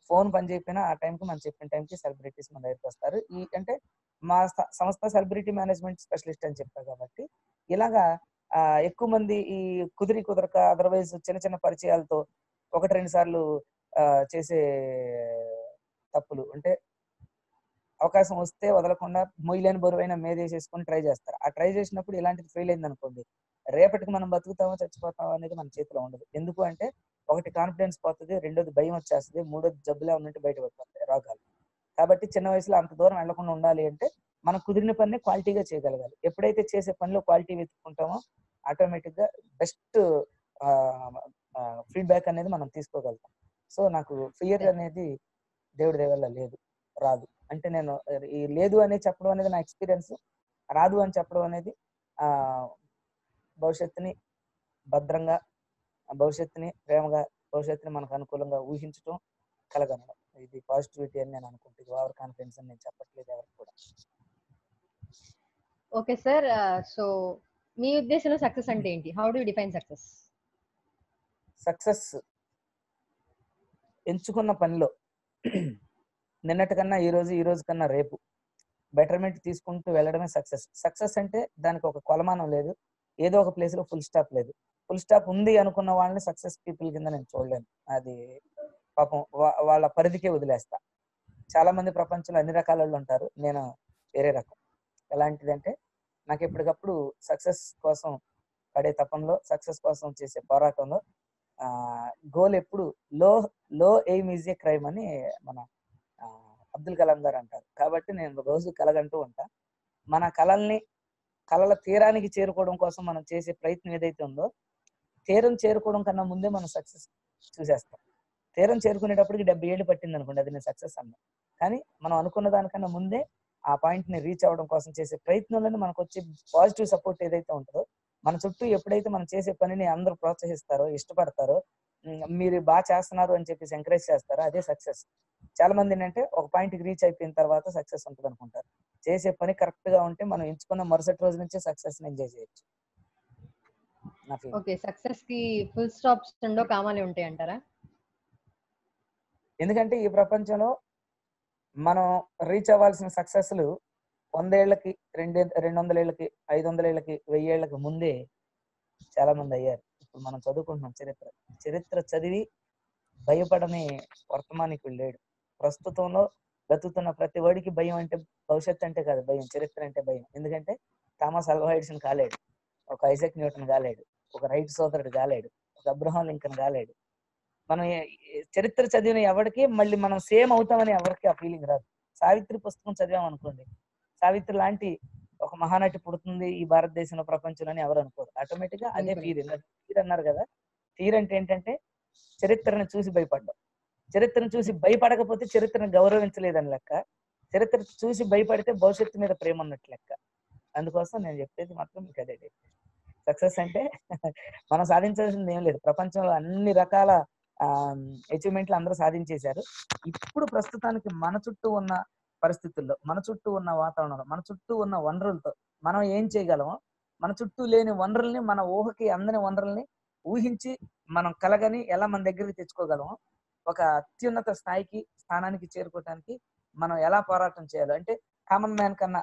ఫోన్ పని చేయకపోయినా ఆ టైంకి మనం చెప్పిన టైంకి సెలబ్రిటీస్ మన దగ్గరికి వస్తారు ఈ అంటే మా స- సంస్థ సెలబ్రిటీ మేనేజ్మెంట్ స్పెషలిస్ట్ అని చెప్పారు కాబట్టి ఇలాగా ఆ, ఎక్కువ మంది ఈ కుదిరి కుదరక అదర్వైజ్ చిన్న చిన్న పరిచయాలతో ఒకటి రెండు సార్లు ఆ, చేసే తప్పులు అంటే అవకాశం వస్తే వదలకుండా మొయ్యలేని బరువైన మేదేసేసుకొని ట్రై చేస్తారు ఆ ట్రై చేసినప్పుడు ఇలాంటిది ఫెయిల్ అయింది అనుకోండి రేపటికి మనం బతుకుతామో చచ్చిపోతామో అనేది మన చేతిలో ఉండదు ఎందుకు అంటే ఒకటి కాన్ఫిడెన్స్ పోతుంది రెండోది భయం వచ్చేస్తుంది మూడోది జబ్బులే ఉన్నట్టు బయట పడిపోతాయి రోగాలు కాబట్టి చిన్న వయసులో అంత దూరం వెళ్లకుండా ఉండాలి అంటే మనం కుదిరిన పని క్వాలిటీగా చేయగలగాలి ఎప్పుడైతే చేసే పనిలో క్వాలిటీ వెతుక్కుంటామో ఆటోమేటిక్ గా బెస్ట్ ఫీడ్బ్యాక్ అనేది మనం తీసుకోగలుగుతాం సో నాకు ఫియర్ అనేది దేవుడి దేవల్ల లేదు రాదు అంటే నేను ఈ లేదు అనేది చెప్పడం అనేది నా ఎక్స్పీరియన్స్ రాదు అని చెప్పడం అనేది ఆ భవిష్యత్తుని భద్రంగా ఆ భవిష్యత్తుని ప్రేమగా భవిష్యత్తుని మనకు అనుకూలంగా ఊహించడం కలగనడం ఇది పాజిటివిటీ అని నేను అనుకుంటుంది ఓవర్ కాన్ఫిడెన్స్ అని నేను చెప్పట్లేదు ఎవరికి కూడా ఓకే సార్ సో మీ ఉద్దేశంలో సక్సెస్ అంటే ఏంటి how do define success success ఎంచుకున్న పనిలో నిన్నటి కన్నా ఈ రోజు ఈ రోజు కన్నా రేపు బెటర్మెంట్ తీసుకుంటూ వెళ్ళడమే సక్సెస్ సక్సెస్ అంటే దానికి ఒక కొలమానం లేదు ఏదో ఒక ప్లేస్ లో ఫుల్ స్టాప్ లేదు ఫుల్ స్టాప్ ఉంది అనుకున్న వాళ్ళని సక్సెస్ పీపుల్ కింద నేను చూడలేను అది పాపం వా- వాళ్ళ పరిధికే వదిలేస్తా చాలా మంది ప్రపంచంలో అన్ని రకాల వాళ్ళు ఉంటారు నేను వేరే రకం ఎలాంటిదంటే నాకు ఎప్పటికప్పుడు సక్సెస్ కోసం పడే తపంలో సక్సెస్ కోసం చేసే పోరాటంలో గోల్ ఎప్పుడు లో లో ఎయిమ్ ఈజ్ ఏ క్రైమ్ అని మన ఆ, అబ్దుల్ కలాం గారు అంటారు కాబట్టి నేను రోజు కలగంటూ ఉంటా మన కళల్ని కళల తీరానికి చేరుకోవడం కోసం మనం చేసే ప్రయత్నం ఏదైతే ఉందో తీరం చేరుకోవడం కన్నా ముందే మనం సక్సెస్ చూసేస్తాం తీరం చేరుకునేటప్పటికి డెబ్బై ఏళ్ళు పట్టింది అనుకోండి అది నేను సక్సెస్ అన్నా కానీ మనం అనుకున్న దానికన్నా ముందే ఆ పాయింట్ ని రీచ్ అవ్వడం కోసం చేసే ప్రయత్నంలోనే మనకు వచ్చే పాజిటివ్ సపోర్ట్ ఏదైతే ఉంటుందో మన చుట్టూ ఎప్పుడైతే మనం చేసే పనిని అందరూ ప్రోత్సహిస్తారో ఇష్టపడతారో ఉమ్, మీరు బాగా చేస్తున్నారు అని చెప్పేసి ఎంకరేజ్ చేస్తారో అదే సక్సెస్ చాలా మంది ఏంటంటే ఒక పాయింట్ కి రీచ్ అయిపోయిన తర్వాత సక్సెస్ ఉంటుంది అనుకుంటారు చేసే పని కరెక్ట్ గా ఉంటే మనం ఎంచుకున్న మరుసటి రోజు నుంచే సక్సెస్ ఎంజాయ్ చేయొచ్చు నా feeling. ఓకే సక్సెస్ కి ఫుల్ స్టాప్స్ ఉండో కామాలే ఉంటాయి అంటారా ఎందుకంటే ఈ ప్రపంచంలో మనం రీచ్ అవ్వాల్సిన సక్సెస్లు వందేళ్లకి రెండు రెండు వందల ఏళ్ళకి ఐదు వందల ఏళ్ళకి వెయ్యేళ్లకి ముందే చాలా మంది అయ్యారు ఇప్పుడు మనం చదువుకుంటున్నాం చరిత్ర చరిత్ర చదివి భయపడని వర్తమానికుడు లేడు ప్రస్తుతంలో బతుకుతున్న ప్రతి వాడికి భయం అంటే భవిష్యత్తు అంటే కాదు భయం చరిత్ర అంటే భయం ఎందుకంటే థామస్ అల్వా ఎడిసన్ కాలేడు ఒక ఐజక్ న్యూటన్ కాలేడు ఒక రైట్ సోదరుడు కాలేడు ఒక అబ్రహాం లింకన్ కాలేడు మనం ఏ- ఏ- చరిత్ర చదివిన ఎవరికి మళ్ళీ మనం సేమ్ అవుతామని ఎవరికి ఆ ఫీలింగ్ రాదు సావిత్రి పుస్తకం చదివాం అనుకోండి సావిత్రి లాంటి ఒక మహానటి పుడుతుంది ఈ భారతదేశంలో ప్రపంచంలోని ఎవరు అనుకోరు ఆటోమేటిక్ గా అదే అనుకోరు. ఫీర్ ఫీర్ అన్నారు కదా ఫీర్ అంటే ఏంటంటే చరిత్రను చూసి భయపడ్డం చరిత్రను చూసి భయపడకపోతే చరిత్రను గౌరవించలేదని లెక్క చరిత్ర చూసి భయపడితే భవిష్యత్తు మీద ప్రేమ ఉన్నట్టు లెక్క అందుకోసం నేను చెప్పేది మాత్రం మీకు అదే సక్సెస్ అంటే మనం సాధించాల్సింది ఏం లేదు ప్రపంచంలో అన్ని రకాల అచీవ్మెంట్లు అందరూ సాధించేశారు ఇప్పుడు ప్రస్తుతానికి మన చుట్టూ ఉన్న పరిస్థితుల్లో మన చుట్టూ ఉన్న వాతావరణంలో మన చుట్టూ ఉన్న వనరులతో మనం ఏం చేయగలమో మన చుట్టూ లేని వనరుల్ని మన ఊహకి అందని వనరుల్ని ఊహించి మనం కలగని ఎలా మన దగ్గరికి తెచ్చుకోగలమో ఒక అత్యున్నత స్థాయికి స్థానానికి చేరుకోవటానికి మనం ఎలా పోరాటం చేయాలో అంటే కామన్ మ్యాన్ కన్నా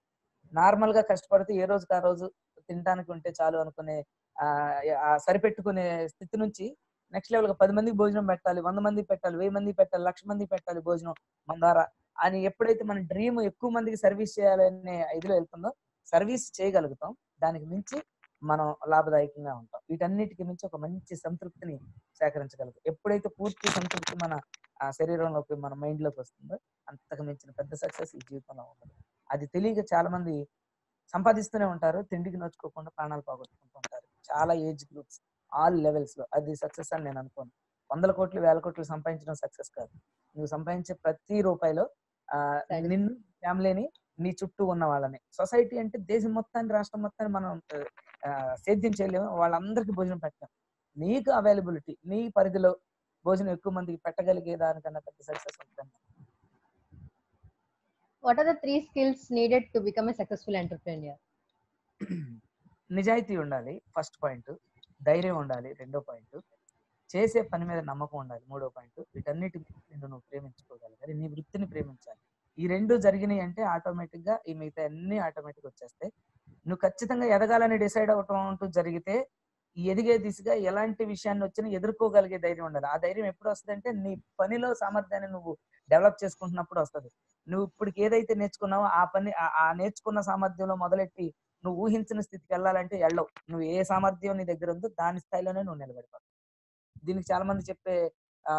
నార్మల్ గా కష్టపడితే ఏ రోజుకి ఆ రోజు తినడానికి ఉంటే చాలు అనుకునే ఆ, ఆ సరిపెట్టుకునే స్థితి నుంచి నెక్స్ట్ లెవెల్ గా పది మందికి భోజనం పెట్టాలి వంద మందికి పెట్టాలి వెయ్యి మందికి పెట్టాలి లక్ష మందికి పెట్టాలి భోజనం మన ద్వారా అని ఎప్పుడైతే మన డ్రీమ్ ఎక్కువ మందికి సర్వీస్ చేయాలనే ఇదిలో వెళ్తుందో సర్వీస్ చేయగలుగుతాం దానికి మించి మనం లాభదాయకంగా ఉంటాం వీటన్నిటికి మించి ఒక మంచి సంతృప్తిని సేకరించగలుగుతాం ఎప్పుడైతే పూర్తి సంతృప్తి మన ఆ శరీరంలోకి మన మైండ్ లోకి వస్తుందో అంతకు మించిన పెద్ద సక్సెస్ ఈ జీవితంలో ఉండదు అది తెలియక చాలా మంది సంపాదిస్తూనే ఉంటారు తిండికి నోచుకోకుండా ప్రాణాలు పోగొట్టుకుంటూ ఉంటారు చాలా ఏజ్ గ్రూప్స్ ఆల్ లెవెల్స్ లో అది సక్సెస్ అని నేను అనుకోను వందల కోట్లు వేల కోట్లు సంపాదించడం సక్సెస్ కాదు నువ్వు సంపాదించే ప్రతి రూపాయిలో ఆ, Right. నిన్ను ఫ్యామిలీని నీ చుట్టూ ఉన్న వాళ్ళని సొసైటీ అంటే దేశం మొత్తాన్ని రాష్ట్రం మొత్తాన్ని మనం ఆ, సేద్యం చేయలేము వాళ్ళందరికీ భోజనం పెట్టాం నీకు అవైలబిలిటీ నీ పరిధిలో భోజనం ఎక్కువ మందికి పెట్టగలిగే దానికన్నా పెద్ద సక్సెస్ ఉంటుంది what are the three skills needed to become a successful entrepreneur నిజాయితీ ఉండాలి ఫస్ట్ పాయింట్ ధైర్యం ఉండాలి రెండో పాయింట్ చేసే పని మీద నమ్మకం ఉండాలి మూడో పాయింట్ వీటన్నిటి మీద నిన్ను నువ్వు ప్రేమించుకోగలగాలి నీ వృత్తిని ప్రేమించాలి ఈ రెండు జరిగినాయి అంటే ఆటోమేటిక్ గా ఈ మిగతా అన్ని ఆటోమేటిక్ వచ్చేస్తాయి నువ్వు ఖచ్చితంగా ఎదగాలని డిసైడ్ అవటం అంటూ జరిగితే ఈ ఎదిగే దిశగా ఎలాంటి విషయాన్ని వచ్చినా ఎదుర్కోగలిగే ధైర్యం ఉండాలి ఆ ధైర్యం ఎప్పుడు వస్తుంది అంటే నీ పనిలో సామర్థ్యాన్ని నువ్వు డెవలప్ చేసుకుంటున్నప్పుడు వస్తుంది నువ్వు ఇప్పుడు ఏదైతే నేర్చుకున్నావో ఆ పని ఆ- ఆ నేర్చుకున్న సామర్థ్యంలో మొదలెట్టి నువ్వు ఊహించిన స్థితికి వెళ్ళాలంటే వెళ్ళవు నువ్వు ఏ సామర్థ్యం నీ దగ్గర ఉందో దాని స్థాయిలోనే నువ్వు నిలబడిపోతావు దీనికి చాలా మంది చెప్పే ఆ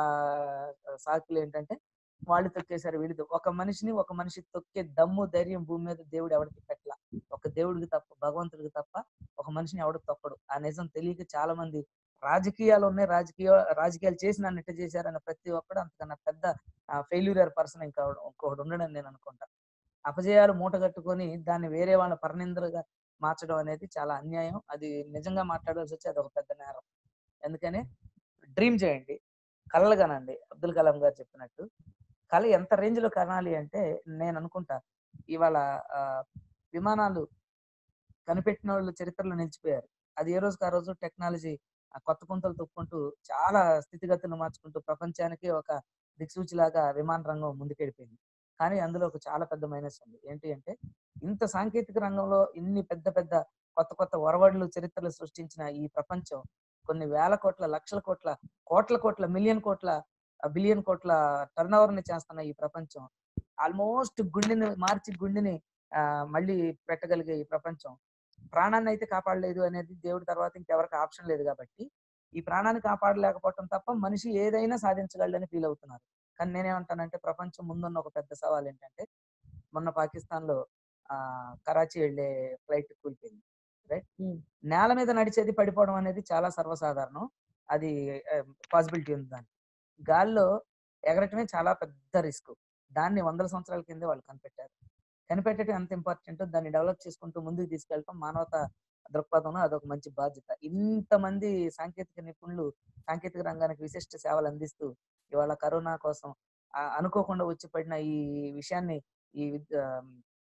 సాకులు ఏంటంటే వాళ్ళు తొక్కేశారు వీళ్ళు ఒక మనిషిని ఒక మనిషి తొక్కే దమ్ము ధైర్యం భూమి మీద దేవుడు ఎవరికి పెట్టలా ఒక దేవుడికి తప్ప భగవంతుడికి తప్ప ఒక మనిషిని ఎవడు తొక్కడు ఆ నిజం తెలియక చాలా మంది రాజకీయాలు ఉన్నాయి రాజకీయ రాజకీయాలు చేసి నన్ను ఇట్ట చేశారన్న ప్రతి ఒక్కడు అంతకన్నా పెద్ద ఫెయిల్యూర్ పర్సన్ ఇంకా ఇంకొకటి ఉండడం నేను అనుకుంటా అపజయాలు మూట కట్టుకొని దాన్ని వేరే వాళ్ళ పరనిందలుగా మార్చడం అనేది చాలా అన్యాయం అది నిజంగా మాట్లాడాల్సి వచ్చి అది ఒక పెద్ద నేరం ఎందుకని డ్రీమ్ చేయండి కలలు కనండి అబ్దుల్ కలాం గారు చెప్పినట్టు కళ ఎంత రేంజ్ లో కనాలి అంటే నేను అనుకుంటా ఇవాళ ఆ, విమానాలు కనిపెట్టిన వాళ్ళు చరిత్రలో నిలిచిపోయారు అది ఏ రోజుకి ఆ రోజు టెక్నాలజీ కొత్త పుంతలు తొక్కుంటూ చాలా స్థితిగతులు మార్చుకుంటూ ప్రపంచానికి ఒక దిక్సూచిలాగా విమాన రంగం ముందుకెళ్ళిపోయింది కానీ అందులో ఒక చాలా పెద్ద మైనస్ ఉంది ఏంటి అంటే ఇంత సాంకేతిక రంగంలో ఇన్ని పెద్ద పెద్ద కొత్త కొత్త ఒరవడులు చరిత్రలు సృష్టించిన ఈ ప్రపంచం కొన్ని వేల కోట్ల లక్షల కోట్ల కోట్ల కోట్ల మిలియన్ కోట్ల బిలియన్ కోట్ల టర్న్ ఓవర్ ని చేస్తున్న ఈ ప్రపంచం ఆల్మోస్ట్ గుండెని మార్చి గుండెని ఆ, మళ్ళీ పెట్టగలిగే ఈ ప్రపంచం ప్రాణాన్ని అయితే కాపాడలేదు అనేది దేవుడి తర్వాత ఇంకెవరికి ఆప్షన్ లేదు కాబట్టి ఈ ప్రాణాన్ని కాపాడలేకపోవటం తప్ప మనిషి ఏదైనా సాధించగలడని ఫీల్ అవుతున్నారు కానీ నేనేమంటానంటే ప్రపంచం ముందున్న ఒక పెద్ద సవాల్ ఏంటంటే మొన్న పాకిస్తాన్ లో ఆ కరాచీ వెళ్ళే ఫ్లైట్ కూలిపోయింది రైట్ Hmm. నేల మీద నడిచేది పడిపోవడం అనేది చాలా సర్వసాధారణం అది పాసిబిలిటీ ఉంది దానికి గాల్లో ఎగరటమే చాలా పెద్ద రిస్క్ దాన్ని వందల సంవత్సరాల కిందే వాళ్ళు కనిపెట్టారు కనిపెట్టడం ఎంత ఇంపార్టెంట్ దాన్ని డెవలప్ చేసుకుంటూ ముందుకు తీసుకెళ్ళటం మానవత దృక్పథంలో అదొక మంచి బాధ్యత ఇంతమంది సాంకేతిక నిపుణులు సాంకేతిక రంగానికి విశిష్ట సేవలు అందిస్తూ ఇవాళ కరోనా కోసం ఆ, అనుకోకుండా వచ్చి పడిన ఈ విషయాన్ని ఈ విద్- ఆ,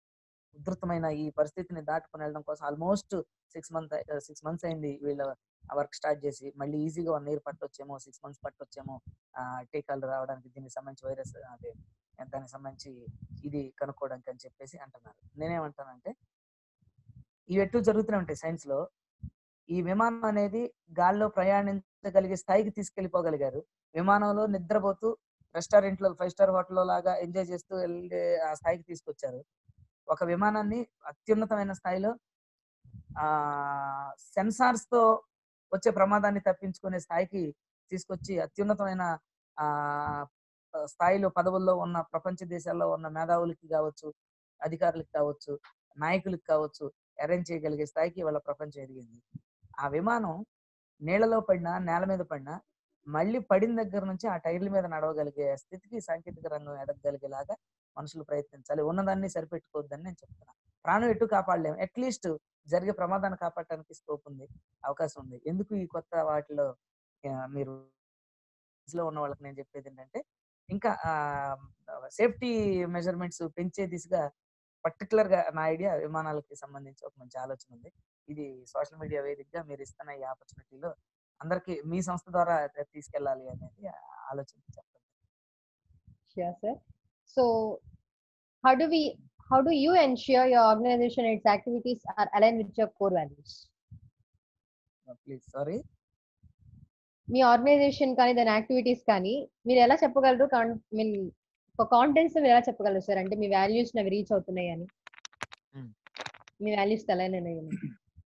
ఉధృతమైన ఈ పరిస్థితిని దాటుకుని వెళ్ళడం కోసం almost six month six months అయింది వీళ్ళ వర్క్ స్టార్ట్ చేసి మళ్ళీ ఈజీగా వన్ ఇయర్ పట్టొచ్చేమో సిక్స్ మంత్స్ పట్టొచ్చేమో ఆ, టీకాలు రావడానికి దీనికి సంబంధించి వైరస్ అదే దానికి సంబంధించి ఇది కనుక్కోవడానికి అని చెప్పేసి అంటున్నారు నేనేమంటానంటే ఇవి ఎటు జరుగుతూనే ఉంటాయి సైన్స్ లో ఈ విమానం అనేది గాల్లో ప్రయాణించగలిగే స్థాయికి తీసుకెళ్లిపోగలిగారు విమానంలో నిద్రపోతూ రెస్టారెంట్ లో ఫైవ్ స్టార్ హోటల్ లాగా ఎంజాయ్ చేస్తూ వెళ్ళే ఆ స్థాయికి తీసుకొచ్చారు ఒక విమానాన్ని అత్యున్నతమైన స్థాయిలో ఆ సెన్సార్స్ తో వచ్చే ప్రమాదాన్ని తప్పించుకునే స్థాయికి తీసుకొచ్చి అత్యున్నతమైన ఆ స్థాయిలో పదవుల్లో ఉన్న ప్రపంచ దేశాల్లో ఉన్న మేధావులకి కావచ్చు అధికారులకు కావచ్చు నాయకులకు కావచ్చు అరేంజ్ చేయగలిగే స్థాయికి వాళ్ళ ప్రపంచం ఎదిగింది ఆ విమానం నీళ్ళలో పడినా నేల మీద పడినా మళ్ళీ పడిన దగ్గర నుంచి ఆ టైర్ల మీద నడవగలిగే స్థితికి సాంకేతిక రంగం ఎదగగలిగేలాగా మనుషులు ప్రయత్నించాలి ఉన్నదాన్ని సరిపెట్టుకోవద్దని నేను చెప్తున్నా ప్రాణం ఎటు కాపాడలేము అట్లీస్ట్ జరిగే ప్రమాదాన్ని కాపాడటానికి స్కోప్ ఉంది అవకాశం ఉంది ఎందుకు ఈ కొత్త వాటిలో ఆ, మీరు లో ఉన్న వాళ్ళకి నేను చెప్పేది ఏంటంటే ఇంకా సేఫ్టీ మెజర్మెంట్స్ పెంచే దిశగా పర్టికులర్ గా నా ఐడియా విమానాలకి సంబంధించి ఒక మంచి ఆలోచన ఉంది ఇది సోషల్ మీడియా వేదికగా మీరు ఇస్తున్న ఈ ఆపర్చునిటీలో అందరికి మీ సంస్థ ద్వారా తీసుకెళ్ళాలి అనేది ఆలోచన చెప్పండి Sure, sir. So, how do we, how do you ensure your organization and its activities are aligned with your core values? Please sorry మీ ఆర్గనైజేషన్ కానీ దాని యాక్టివిటీస్ కానీ మీరు ఎలా చెప్పగలరు మీన్ ఒక కాంటెంట్స్ మీరు ఎలా చెప్పగలరు సార్ అంటే మీ వాల్యూస్ అవి రీచ్ అవుతున్నాయి అని Hmm. మీ వాల్యూస్ అలైన్ అయినాయి అని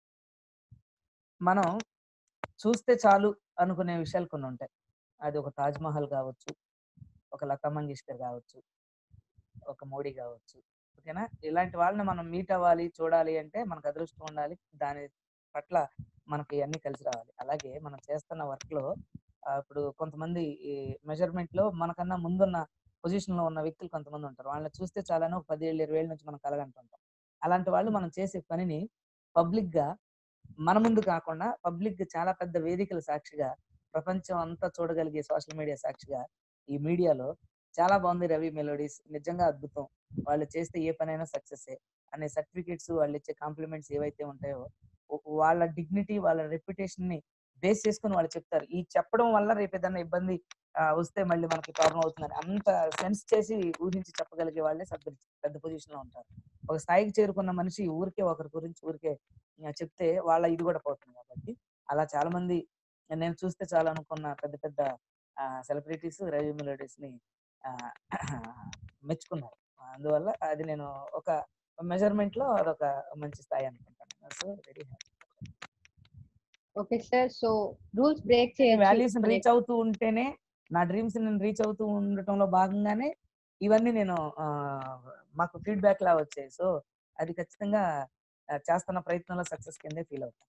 మనం చూస్తే చాలు అనుకునే విషయాలు కొన్ని ఉంటాయి అది ఒక తాజ్ మహల్ కావచ్చు ఒక లతా మంగేష్కర్ కావచ్చు ఒక మోడీ కావచ్చు ఓకేనా ఇలాంటి వాళ్ళని మనం మీట్ అవ్వాలి చూడాలి అంటే మనకు అదృష్టం ఉండాలి దాని పట్ల మనకి అన్ని కలిసి రావాలి అలాగే మనం చేస్తున్న వర్క్ లో ఆ, ఇప్పుడు కొంతమంది ఈ మెజర్మెంట్ లో మనకన్నా ముందున్న పొజిషన్ లో ఉన్న వ్యక్తులు కొంతమంది ఉంటారు వాళ్ళని చూస్తే చాలని ఒక పదిహేళ్ళు ఇరవై ఏళ్ళ నుంచి మనం కలగంటుంటాం అలాంటి వాళ్ళు మనం చేసే పనిని పబ్లిక్ గా మన ముందు కాకుండా పబ్లిక్ చాలా పెద్ద వేదికల సాక్షిగా ప్రపంచం అంతా చూడగలిగే సోషల్ మీడియా సాక్షిగా ఈ మీడియాలో చాలా బాగుంది రవి మెలోడీస్ నిజంగా అద్భుతం వాళ్ళు చేస్తే ఏ పనైనా సక్సెస్ అనే సర్టిఫికేట్స్ వాళ్ళు ఇచ్చే కాంప్లిమెంట్స్ ఏవైతే ఉంటాయో ఓ- వాళ్ళ డిగ్నిటీ వాళ్ళ రెప్యుటేషన్ ని బేస్ చేసుకుని వాళ్ళు చెప్తారు ఈ చెప్పడం వల్ల రేపు ఏదైనా ఇబ్బంది ఆ, వస్తే మళ్ళీ మనకి ప్రాబ్లం అవుతుందని అంత సెన్స్ చేసి ఊహించి చెప్పగలిగే వాళ్ళే సభ్యులు పెద్ద పొజిషన్ లో ఉంటారు ఒక స్థాయికి చేరుకున్న మనిషి ఊరికే ఒకరి గురించి ఊరికే ఆ, చెప్తే వాళ్ళ ఇది కూడా పోతుంది కాబట్టి అలా చాలా మంది నేను చూస్తే చాలా అనుకున్న పెద్ద పెద్ద సెలబ్రిటీస్ రవి మెలోడీస్ ని ఆ, మెచ్చుకున్నారు అందువల్ల అది నేను ఒక మెజర్మెంట్ లో అదొక మంచి స్థాయి అనుకుంటాను so very happy okay sir so rules break values చేయొచ్చు రీచ్ అవుతూ ఉంటేనే నా డ్రీమ్స్ నేను రీచ్ అవుతూ ఉండటంలో భాగంగానే ఇవన్నీ నేను ఆ, మాకు ఫీడ్బ్యాక్ లా వచ్చాయి సో అది ఖచ్చితంగా ఆ, చేస్తున్న ప్రయత్నంలో సక్సెస్ కిందే ఫీల్ అవుతాను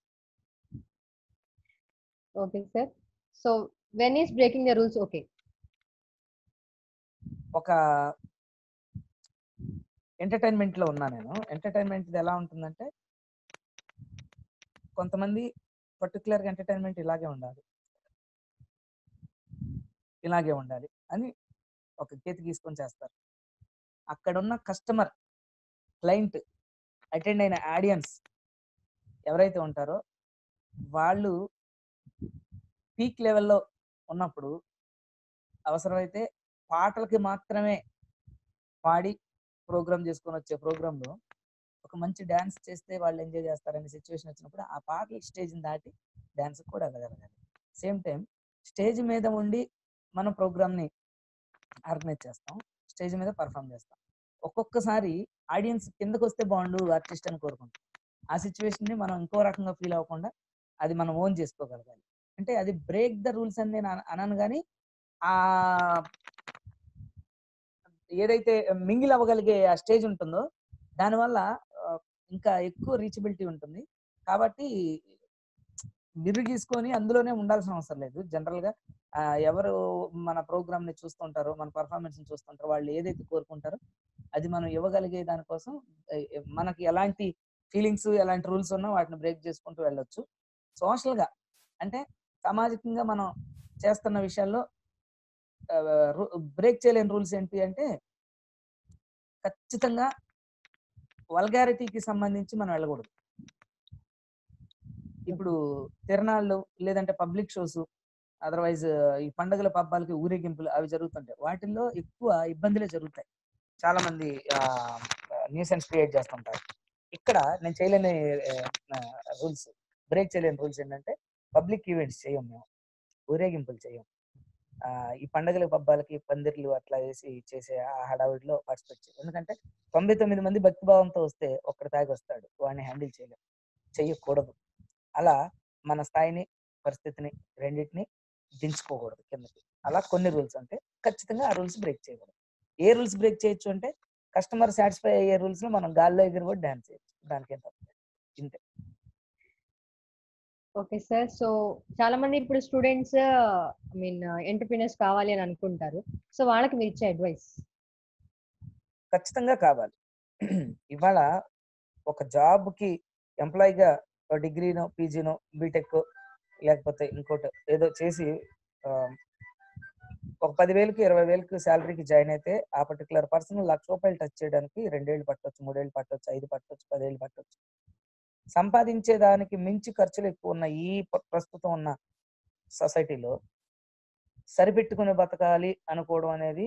okay sir so when is breaking the rules okay ఒక ఎంటర్టైన్మెంట్ లో ఉన్నా నేను ఎంటర్టైన్మెంట్ ఎలా ఉంటుందంటే కొంతమంది పర్టికులర్ గా ఎంటర్టైన్మెంట్ ఇలాగే ఉండాలి ఇలాగే ఉండాలి అని ఒక గీత గీసుకొని చేస్తారు అక్కడ ఉన్న కస్టమర్ క్లయింట్ అటెండ్ అయిన ఆడియన్స్ ఎవరైతే ఉంటారో వాళ్ళు పీక్ లెవెల్లో ఉన్నప్పుడు అవసరమైతే పాటలకి మాత్రమే పాడి ప్రోగ్రామ్ చేసుకొని వచ్చే program లో ఒక మంచి డాన్స్ చేస్తే వాళ్ళు ఎంజాయ్ చేస్తారనే సిచ్యువేషన్ వచ్చినప్పుడు ఆ పాటల స్టేజ్ని దాటి డాన్స్ కూడా వెళ్ళగలగాలి సేమ్ టైం స్టేజ్ మీద ఉండి మనం program ని ఆర్గనైజ్ చేస్తాం స్టేజ్ మీద పర్ఫామ్ చేస్తాం ఒక్కొక్కసారి ఆడియన్స్ కిందకు వస్తే బాగుండు ఆర్టిస్ట్ అని కోరుకుంటాం ఆ సిచ్యువేషన్ ని మనం ఇంకో రకంగా ఫీల్ అవ్వకుండా అది మనం ఓన్ చేసుకోగలగాలి అంటే అది బ్రేక్ ద రూల్స్ అని నేను అన- అనను కానీ ఆ ఏదైతే మింగిల్ అవ్వగలిగే ఆ స్టేజ్ ఉంటుందో దానివల్ల ఆ, ఇంకా ఎక్కువ రీచబిలిటీ ఉంటుంది కాబట్టి బిర్రు గీసుకొని అందులోనే ఉండాల్సిన అవసరం లేదు జనరల్ గా ఆ, ఎవరు మన ప్రోగ్రామ్ ని చూస్తుంటారో మన పర్ఫార్మెన్స్ ని చూస్తుంటారో వాళ్ళు ఏదైతే కోరుకుంటారో అది మనం ఇవ్వగలిగే దానికోసం ఏ, ఏ, మనకి ఎలాంటి ఫీలింగ్స్ ఎలాంటి రూల్స్ ఉన్నా వాటిని బ్రేక్ చేసుకుంటూ వెళ్ళొచ్చు సోషల్ గా అంటే సామాజికంగా మనం చేస్తున్న విషయాల్లో బ్రేక్ చేయలేని రూల్స్ ఏంటి అంటే ఖచ్చితంగా వల్గారిటీకి సంబంధించి మనం వెళ్ళకూడదు ఇప్పుడు తిరణాళ్ళు లేదంటే పబ్లిక్ షోస్ అదర్వైజ్ ఈ పండుగల పబ్బాలకి ఊరేగింపులు అవి జరుగుతుంటాయి వాటిల్లో ఎక్కువ ఇబ్బందులే జరుగుతాయి చాలా మంది న్యూసెన్స్ క్రియేట్ చేస్తుంటారు ఇక్కడ నేను చేయలేని రూల్స్ బ్రేక్ చేయలేని రూల్స్ ఏంటంటే పబ్లిక్ ఈవెంట్స్ చేయం మేము ఊరేగింపులు చేయం ఆ, ఈ పండుగల పబ్బాలకి పందిర్లు అట్లా వేసి చేసే ఆ హడావిడిలో పార్టిసిపేట్ చేయం ఎందుకంటే తొంభై తొమ్మిది మంది భక్తిభావంతో వస్తే ఒక్కడి తాగి వస్తాడు వాడిని హ్యాండిల్ చేయలేం చెయ్యకూడదు అలా మన స్థాయిని పరిస్థితిని రెండింటిని దించుకోకూడదు కిందకి అలా కొన్ని రూల్స్ అంటే ఖచ్చితంగా ఆ రూల్స్ బ్రేక్ చేయకూడదు ఏ రూల్స్ బ్రేక్ చేయొచ్చు అంటే కస్టమర్ సాటిస్ఫై అయ్యే రూల్స్ లో మనం గాల్లో ఎగిరి కూడా డాన్స్ చేయొచ్చు దానికేం తప్పు లేదు. ఇంతే ఓకే సార్ సో చాలా మంది ఇప్పుడు స్టూడెంట్స్ ఐ మీన్ ఎంటర్ప్రీనర్స్ కావాలి అని అనుకుంటారు సో వాళ్ళకి మీరు ఇచ్చే అడ్వైస్ ఖచ్చితంగా కావాలి ఇవాళ ఒక జాబ్ కి ఎంప్లాయీగా డిగ్రీనో పీజీనో బీటెక్ లేకపోతే ఇంకోటి ఏదో చేసి ఆ, ఒక పదివేలకి ఇరవై వేలకి శాలరీకి జాయిన్ అయితే ఆ పర్టికులర్ పర్సన్ లక్ష రూపాయలు టచ్ చేయడానికి రెండేళ్ళు పట్టొచ్చు మూడేళ్ళు పట్టొచ్చు ఐదు పట్టొచ్చు పదేళ్ళు పట్టొచ్చు సంపాదించే దానికి మించి ఖర్చులు ఎక్కువ ఉన్న ఈ ప్ర- ప్రస్తుతం ఉన్న సొసైటీలో సరిపెట్టుకుని బతకాలి అనుకోవడం అనేది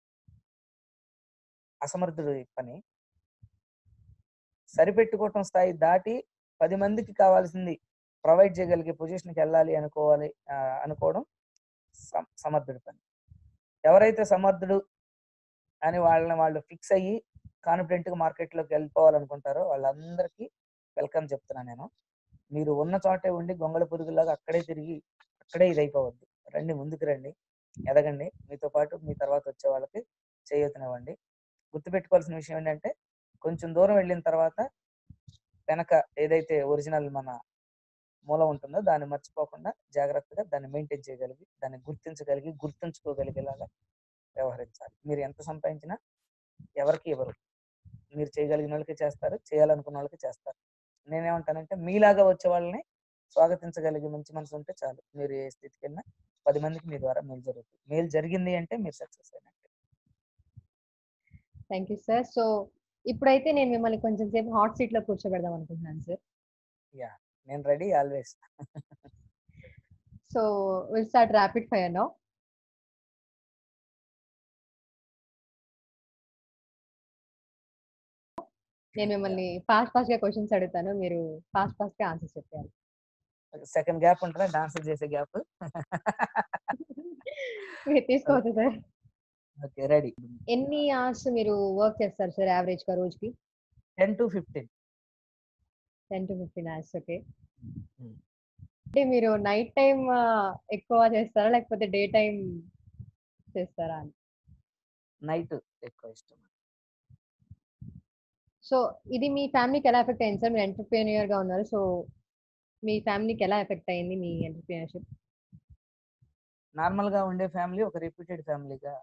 అసమర్థుడి పని సరిపెట్టుకోవటం స్థాయి దాటి పది మందికి కావాల్సింది ప్రొవైడ్ చేయగలిగే పొజిషన్కి వెళ్ళాలి అనుకోవాలి ఆ, అనుకోవడం సమ- సమర్థుడి పని ఎవరైతే సమర్థుడు అని వాళ్ళని వాళ్ళు ఫిక్స్ అయ్యి కాన్ఫిడెంట్ గా మార్కెట్లోకి వెళ్ళిపోవాలనుకుంటారో వాళ్ళందరికీ వెల్కమ్ చెప్తున్నాను నేను మీరు ఉన్న చోటే ఉండి గొంగళ పురుగులాగా అక్కడే తిరిగి అక్కడే ఇది అయిపోవద్దు రండి ముందుకు రండి ఎదగండి మీతో పాటు మీ తర్వాత వచ్చే వాళ్ళకి చేయొత్తునివ్వండి గుర్తుపెట్టుకోవాల్సిన విషయం ఏంటంటే కొంచెం దూరం వెళ్ళిన తర్వాత వెనక ఏదైతే ఒరిజినల్ మన మూలం ఉంటుందో దాన్ని మర్చిపోకుండా జాగ్రత్తగా దాన్ని మెయింటైన్ చేయగలిగి దాన్ని గుర్తించగలిగి గుర్తుంచుకోగలిగేలాగా వ్యవహరించాలి మీరు ఎంత సంపాదించినా ఎవరికి ఇవ్వరు మీరు చేయగలిగిన వాళ్ళకి చేస్తారు చేయాలనుకున్న వాళ్ళకి చేస్తారు నేనేమంటానంటే మీలాగా వచ్చే వాళ్ళని స్వాగతించగలిగే మంచి మనసు ఉంటే చాలు మీరు ఏ స్థితికి వెళ్ళినా పది మందికి మీ ద్వారా మేలు జరుగుతుంది మేలు జరిగింది అంటే మీరు సక్సెస్ అయినట్టు థ్యాంక్ యూ సార్ సో ఇప్పుడైతే నేను మిమ్మల్ని కొంచెం సేపు హాట్ సీట్ లో కూర్చోబెడదాం అనుకుంటున్నాను సార్ నేను ready always so will start rapid fire now నేను మిమ్మల్ని ఫాస్ట్ ఫాస్ట్ గా క్వశ్చన్స్ అడుగుతాను మీరు ఫాస్ట్ ఫాస్ట్ గా ఆన్సర్స్ చెప్పాలి సెకండ్ గ్యాప్ ఉంటుందా డాన్సర్ చేసే గ్యాప్ మీరు తీసుకోవచ్చు సార్ ఓకే రెడీ ఎన్ని అవర్స్ మీరు వర్క్ చేస్తారు సార్ యావరేజ్ గా రోజుకి ten to fifteen ten to fifteen hours okay అంటే మీరు నైట్ టైం ఎక్కువ చేస్తారా లేకపోతే డే టైం చేస్తారా అని నైట్ ఎక్కువ ఇష్టం సో ఇది మీ ఫ్యామిలీకి ఎలా ఎఫెక్ట్ అయింది సార్ మీరు ఎంటర్ప్రీనియర్ గా ఉన్నారు సో మీ ఫ్యామిలీకి ఎలా ఎఫెక్ట్ అయింది మీ ఎంటర్ప్రీనియర్షిప్ నార్మల్ గా ఉండే ఫ్యామిలీ ఒక రిపీటెడ్ ఫ్యామిలీగా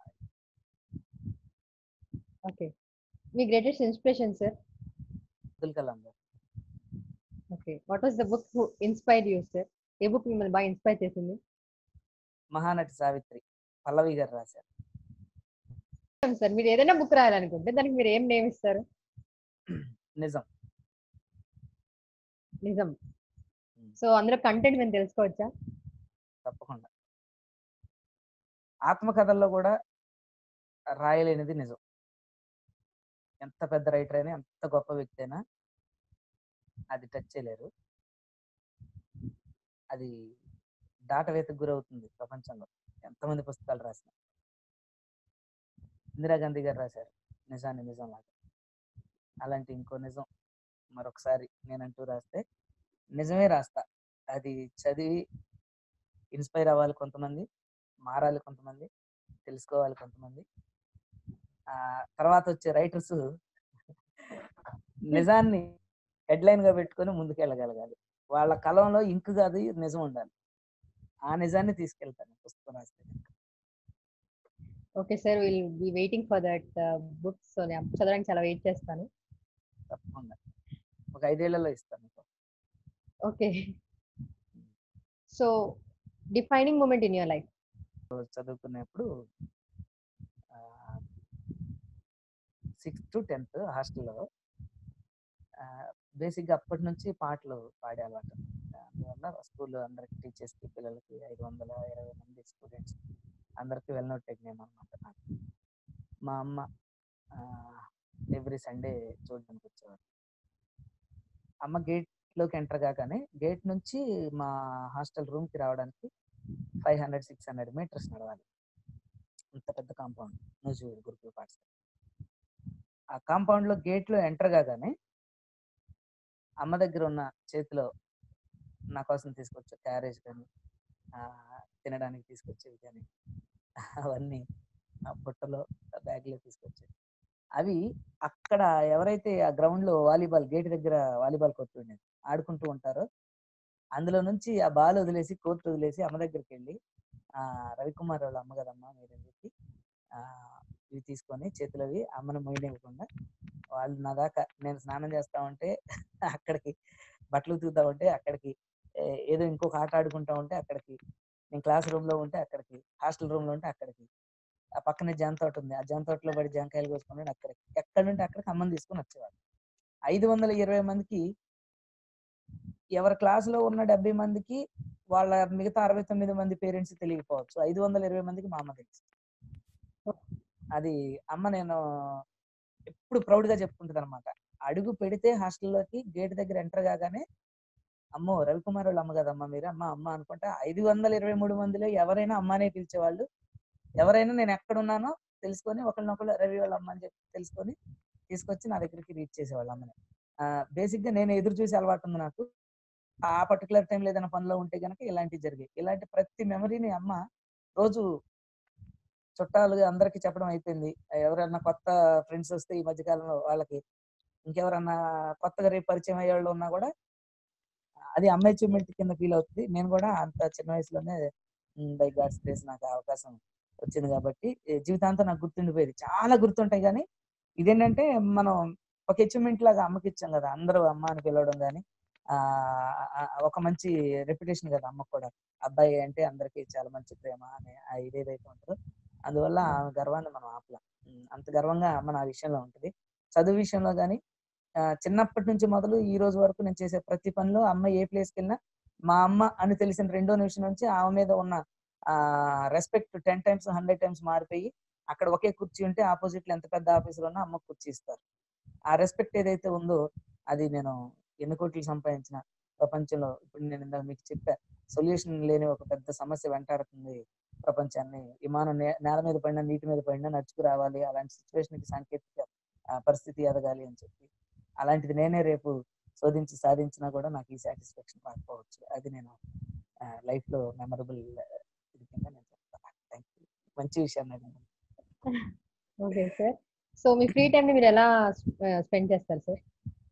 ఓకే మీ greatest inspiration sir Abdul Kalam గారు okay what was the book inspire you sir ఏ బుక్ మిమ్మల్ని బాగా ఇన్స్పైర్ చేసింది మహానటి సావిత్రి పల్లవి గారు రాశారు సార్ మీరు ఏదైనా బుక్ రాయాలనుకుంటే దానికి మీరు ఏం నేమ్ ఇస్తారు నిజం నిజం సో అందులో కంటెంట్ మేము తెలుసుకోవచ్చా తప్పకుండా ఆత్మకథల్లో కూడా రాయలేనిది నిజం ఎంత పెద్ద రైటర్ అయినా ఎంత గొప్ప వ్యక్తి అయినా అది టచ్ చేయలేరు అది దాటవేతకు గురవుతుంది ప్రపంచంలో ఎంతమంది పుస్తకాలు రాసిన ఇందిరాగాంధీ గారు రాశారు నిజాన్ని నిజం లాగా అలాంటి ఇంకో నిజం మరొకసారి నేనంటూ రాస్తే నిజమే రాస్తా అది చదివి ఇన్స్పైర్ అవ్వాలి కొంతమంది మారాలి కొంతమంది తెలుసుకోవాలి కొంతమంది ఆ తర్వాత వచ్చే రైటర్స్ నిజాన్ని హెడ్లైన్ గా పెట్టుకొని ముందుకెళ్ళగలగాలి వాళ్ళ కలంలో ఇంకు కాదు నిజం ఉండాలి ఆ నిజాన్ని తీసుకెళ్తాను పుస్తకం రాస్తే okay sir will be waiting for that book so నేను చదవడానికి చాలా వెయిట్ చేస్తాను తప్పకుండా ఒక ఐదేళ్లలో ఇస్తాను మీకు. Okay so defining moment in your life చదువుకునేప్పుడు సిక్స్త్ టు టెన్త్ హాస్టల్లో బేసిక్గా అప్పటి నుంచి పాటలు పాడే అలవాటు అందువల్ల స్కూల్లో అందరికి టీచర్స్కి పిల్లలకి ఐదు వందల ఇరవై మంది స్టూడెంట్స్ అందరికి వెల్ నోటెడ్ నేమ్ అనమాట నాకు మా అమ్మ ఎవ్రీ సండే చూడడానికి వచ్చేవారు అమ్మ గేట్లోకి ఎంటర్ కాగానే గేట్ నుంచి మా హాస్టల్ రూమ్కి రావడానికి five hundred six hundred meters నడవాలి అంత పెద్ద కాంపౌండ్ నూజివీడు గురుకుల పాఠశాల ఆ కాంపౌండ్ లో గేట్ లో ఎంటర్ కాగానే అమ్మ దగ్గర ఉన్న చేతిలో నా కోసం తీసుకొచ్చే క్యారేజ్ కానీ తినడానికి తీసుకొచ్చేవి కానీ అవన్నీ ఆ బుట్టలో బ్యాగ్లో తీసుకొచ్చేవి అవి అక్కడ ఎవరైతే ఆ గ్రౌండ్ లో వాలీబాల్ గేట్ దగ్గర వాలీబాల్ కోర్టు ఉండేది ఆడుకుంటూ ఉంటారో అందులో నుంచి ఆ బాల్ వదిలేసి కోర్టు వదిలేసి అమ్మ దగ్గరికి వెళ్ళి ఆ రవికుమార్ వాళ్ళ అమ్మ కదమ్మా మీరని చెప్పి ఆ ఇవి తీసుకొని చేతులవి అమ్మను మొయ్యనివ్వకుండా వాళ్ళు నా దాకా నేను స్నానం చేస్తా ఉంటే అక్కడికి బట్టలు ఉతుకుతా ఉంటే అక్కడికి ఏ- ఏదో ఇంకొక ఆట ఆడుకుంటా ఉంటే అక్కడికి నేను క్లాస్ రూమ్ లో ఉంటే అక్కడికి హాస్టల్ రూమ్ లో ఉంటే అక్కడికి ఆ పక్కనే జామ తోట ఉంది ఆ జామ తోటలో పడి జామకాయలు కోసుకుని అక్కడికి ఎక్కడి నుండి అక్కడికి అమ్మని తీసుకొని వచ్చేవాడు ఐదు వందల ఇరవై మందికి ఎవరి క్లాస్ లో ఉన్న డెబ్బై మందికి వాళ్ళ మిగతా అరవై తొమ్మిది మంది పేరెంట్స్ తెలియకపోవచ్చు ఐదు వందల ఇరవై మందికి మా అమ్మ తెలుసు అది అమ్మ నేను ఎప్పుడు ప్రౌడ్ గా చెప్పుకుంటుంది అనమాట అడుగు పెడితే హాస్టల్లోకి గేట్ దగ్గర ఎంటర్ కాగానే అమ్మో రవికుమార్ వాళ్ళ అమ్మ కదమ్మా మీరు అమ్మ అమ్మ అనుకుంటా ఐదు వందల ఇరవై మూడు మందిలో ఎవరైనా అమ్మనే పిలిచేవాళ్ళు ఎవరైనా నేను ఎక్కడ ఉన్నానో తెలుసుకొని ఒకరినొకరు రవి వాళ్ళ అమ్మ అని చెప్పి తెలుసుకొని తీసుకొచ్చి నా దగ్గరికి రీచ్ చేసేవాళ్ళు అమ్మని బేసిక్ గా నేను ఎదురు చూసే అలవాటు ఉంది నాకు ఆ పర్టికులర్ టైంలో ఏదైనా పనిలో ఉంటే గనక ఇలాంటివి జరిగాయి ఇలాంటి ప్రతి మెమరీని అమ్మ రోజు చుట్టాలుగా అందరికి చెప్పడం అయిపోయింది ఎవరైనా కొత్త ఫ్రెండ్స్ వస్తే ఈ మధ్య కాలంలో వాళ్ళకి ఇంకెవరన్నా కొత్తగా రేపు పరిచయం అయ్యే వాళ్ళు ఉన్నా కూడా అది అమ్మ అచీవ్మెంట్ కింద ఫీల్ అవుతుంది నేను కూడా అంత చిన్న వయసులోనే బై గాడ్స్ ప్లేస్ నాకు ఆ అవకాశం వచ్చింది కాబట్టి ఏ జీవితాంతం నాకు గుర్తుండిపోయేది చాలా గుర్తుంటాయి కానీ ఇదేంటంటే మనం ఒక అచీవ్మెంట్ లాగా అమ్మకి ఇచ్చాం కదా అందరూ అమ్మ అని పిలవడం కానీ ఆ ఆ, ఒక మంచి రెప్యుటేషన్ కదా అమ్మకు కూడా అబ్బాయి అంటే అందరికీ చాలా మంచి ప్రేమ అనే ఆ ఇదేదైతే ఉంటుందో అందువల్ల ఆ గర్వాన్ని మనం ఆపలేం ఉమ్, అంత గర్వంగా అమ్మ నా విషయంలో ఉంటుంది చదువు విషయంలో కానీ చిన్నప్పటి నుంచి మొదలు ఈ రోజు వరకు నేను చేసే ప్రతి పనిలో అమ్మ ఏ ప్లేస్కి వెళ్ళినా మా అమ్మ అని తెలిసిన రెండో నిమిషం నుంచి ఆమె మీద ఉన్న ఆ respect ten times hundred times మారిపోయి అక్కడ ఒకే కుర్చీ ఉంటే ఆపోజిట్ లో ఎంత పెద్ద ఆఫీసులో ఉన్నా అమ్మకు కుర్చీ ఇస్తారు ఆ రెస్పెక్ట్ ఏదైతే ఉందో అది నేను ఎన్ని కోట్లు సంపాదించిన ప్రపంచంలో ఇప్పుడు నేను ఇందాక మీకు చెప్పా సొల్యూషన్ లేని ఒక పెద్ద సమస్య వెంటాడుతుంది ప్రపంచాన్ని విమానం నే- నేల మీద పడినా నీటి మీద పడినా నడుచుకు రావాలి అలాంటి సిచ్యువేషన్ కి సాంకేతిక ఆ, పరిస్థితి ఎదగాలి అని చెప్పి అలాంటిది నేనే రేపు శోధించి సాధించినా కూడా నాకు ఈ సాటిస్ఫాక్షన్ రాకపోవచ్చు అది నేను లైఫ్ లో మెమరబుల్ ఇది కింద నేను చెప్తాను థ్యాంక్ యూ మంచి విషయం నేను ఓకే సార్ సో మీ ఫ్రీ టైం ని మీరు ఎలా స్పెండ్ చేస్తారు సార్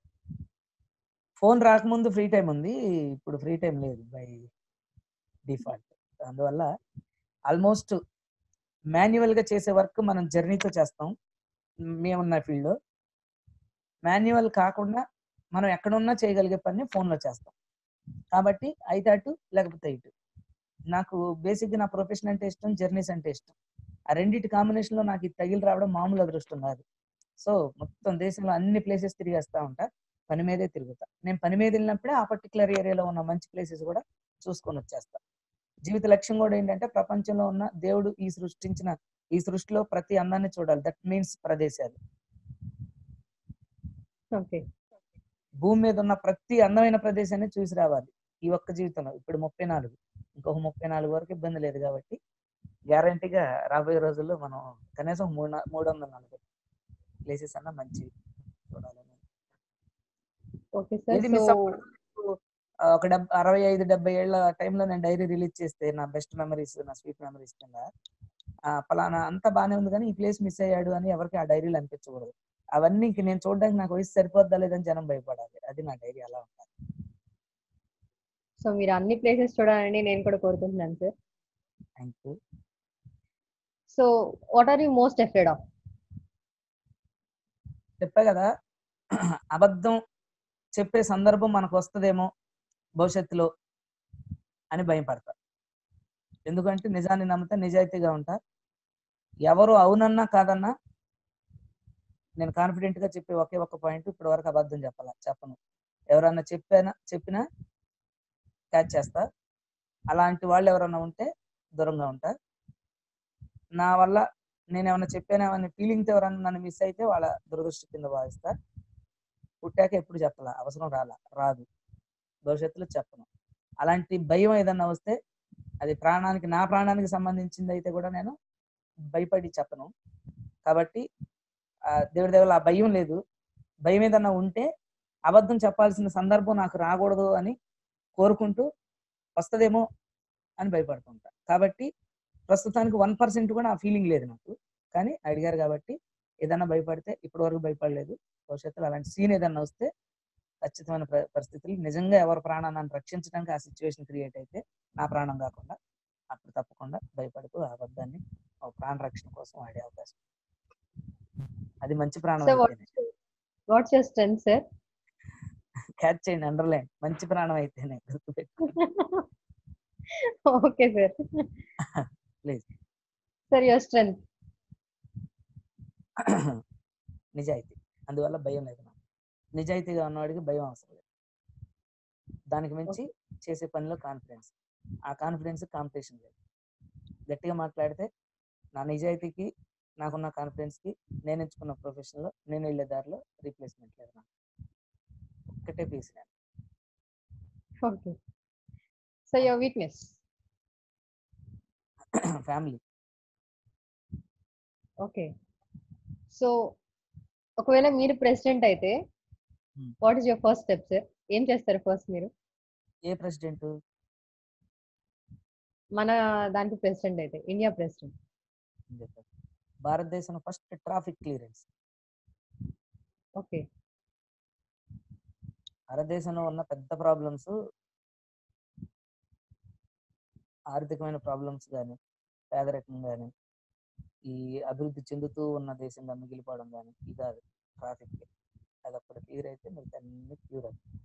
ఫోన్ రాకముందు ఫ్రీ టైం ఉంది ఇప్పుడు ఫ్రీ టైం లేదు బై డిఫాల్ట్ అందువల్ల ఆల్మోస్ట్ మాన్యువల్ గా చేసే వర్క్ మనం జర్నీతో చేస్తాం మేమున్న ఫీల్డ్ లో మాన్యువల్ కాకుండా మనం ఎక్కడున్నా చేయగలిగే పని phone లో చేస్తాం కాబట్టి అయితే అటు లేకపోతే ఇటు నాకు బేసిక్ నా ప్రొఫెషన్ అంటే ఇష్టం జర్నీస్ అంటే ఇష్టం ఆ రెండింటి కాంబినేషన్ లో నాకు ఇది తగిలి రావడం మామూలు అదృష్టం కాదు సో మొత్తం దేశంలో అన్ని ప్లేసెస్ తిరిగేస్తా ఉంటా పని మీదే తిరుగుతా నేను పని మీద వెళ్ళినప్పుడే ఆ పర్టికులర్ ఏరియాలో ఉన్న మంచి ప్లేసెస్ కూడా చూసుకొని వచ్చేస్తా జీవిత లక్ష్యం కూడా ఏంటంటే ప్రపంచంలో ఉన్న దేవుడు ఈ సృష్టించిన ఈ సృష్టిలో ప్రతి అందాన్ని చూడాలి దట్ మీన్స్ ప్రదేశాలు ఓకే భూమి మీద ఉన్న ప్రతి అందమైన ప్రదేశాన్ని చూసి రావాలి ఈ ఒక్క జీవితంలో ఇప్పుడు ముప్పై నాలుగు ఇంకొక ముప్పై నాలుగు వరకు ఇబ్బంది లేదు కాబట్టి గ్యారంటీగా రాబోయే రోజుల్లో మనం కనీసం మూడు నా- మూడు వందల నలభై ప్లేసెస్ అన్న మంచి చూడాలని ఓకే సార్ ఏది మిస్ సో అవ్వకూడదు ఆ, ఒక డెబ్ అరవై ఐదు డెబ్బై ఏళ్ళ టైంలో నేను డైరీ రిలీజ్ చేస్తే నా బెస్ట్ మెమరీస్ నా స్వీట్ మెమరీస్ కింద ఆ, పలానా అంతా బానే ఉంది కానీ ఈ ప్లేస్ మిస్ అయ్యాడు అని ఎవరికి ఆ డైరీలో అనిపించకూడదు అవన్నీ ఇంక నేను చూడడానికి నాకు వయసు సరిపోద్దా లేదని జనం భయపడాలి అది నా డైరీ అలా ఉంటుంది సో మీరు అన్ని ప్లేసెస్ చూడాలని నేను కూడా కోరుకుంటున్నాను sir thank you so what are you most afraid of చెప్పా కదా అబద్ధం చెప్పే సందర్భం మనకు వస్తుందేమో భవిష్యత్తులో అని భయపడతా ఎందుకంటే నిజాన్ని నమ్మితే నిజాయితీగా ఉంటా ఎవరు అవునన్నా కాదన్నా నేను కాన్ఫిడెంట్ గా చెప్పే ఒకే ఒక్క పాయింట్ ఇప్పటి వరకు అబద్ధం చెప్పాల చెప్పను ఎవరన్నా చెప్పానా చెప్పినా క్యాచ్ చేస్తా అలాంటి వాళ్ళు ఎవరన్నా ఉంటే దూరంగా ఉంటా నా వల్ల నేను ఏమైనా చెప్పానేమని ఫీలింగ్తో ఎవరన్నా నన్ను మిస్ అయితే వాళ్ళ దురదృష్టి కింద భావిస్తా పుట్టాక ఎప్పుడు చెప్పాల అవసరం రాలా రాదు భవిష్యత్తులో చెప్పను అలాంటి భయం ఏదన్నా వస్తే అది ప్రాణానికి నా ప్రాణానికి సంబంధించింది అయితే కూడా నేను భయపడి చెప్పను కాబట్టి ఆ దేవుడి దేవుల ఆ భయం లేదు భయం ఏదన్నా ఉంటే అబద్ధం చెప్పాల్సిన సందర్భం నాకు రాకూడదు అని కోరుకుంటూ వస్తుందేమో అని భయపడుతుంటా కాబట్టి ప్రస్తుతానికి వన్ పర్సెంట్ కూడా ఆ ఫీలింగ్ లేదు నాకు కానీ అడిగారు కాబట్టి ఏదన్నా భయపడితే ఇప్పటి వరకు భయపడలేదు భవిష్యత్తులో అలాంటి సీన్ ఏదన్నా వస్తే ఖచ్చితమైన ప- పరిస్థితులు నిజంగా ఎవరి ప్రాణాన్ని రక్షించడానికి ఆ సిచ్యువేషన్ క్రియేట్ అయితే నా ప్రాణం కాకుండా అప్పుడు తప్పకుండా భయపడుతూ ఆ అబద్ధాన్ని ఒక ప్రాణ రక్షణ కోసం వాడే అవకాశం అది మంచి ప్రాణం సో వాట్ అయితేనే what's your strength sir catch చేయండి అండర్లైన్ మంచి ప్రాణం అయితేనే గుర్తుపెట్టుకోండి okay sir Please. Sir your strength నిజాయితీ అందువల్ల భయం లేదు నాకు నిజాయితీగా ఉన్నవాడికి భయం అవసరం లేదు దానికి మించి చేసే పనిలో కాన్ఫిడెన్స్ ఆ కాన్ఫిడెన్స్ కాంపిటీషన్ లేదు గట్టిగా మాట్లాడితే నా నిజాయితీకి నాకున్న కాన్ఫిడెన్స్ కి నేను ఎంచుకున్న ప్రొఫెషన్ లో నేను వెళ్ళే దారిలో రీప్లేస్మెంట్ లేదు నాకు ఒక్కటే పీస్ నేను okay so your weakness family okay so ఒకవేళ మీరు ప్రెసిడెంట్ అయితే Hmm. What is your first step sir ఏం చేస్తారు ఫస్ట్ మీరు ఏ ప్రెసిడెంట్ మన దానికి ప్రెసిడెంట్ అయితే ఇండియా ప్రెసిడెంట్ భారతదేశం ఫస్ట్ ట్రాఫిక్ క్లియరెన్స్ ఓకే భారతదేశంలో ఉన్న పెద్ద ప్రాబ్లమ్స్ ఆర్థికమైన ప్రాబ్లమ్స్ కానీ పేదరికం కానీ ఈ అభివృద్ధి చెందుతూ ఉన్న దేశంగా మిగిలిపోవడం కానీ ఇది కాదు ట్రాఫిక్ అది అప్పుడు క్లియర్ అయితే మిగతా అన్ని క్లియర్ అవుతుంది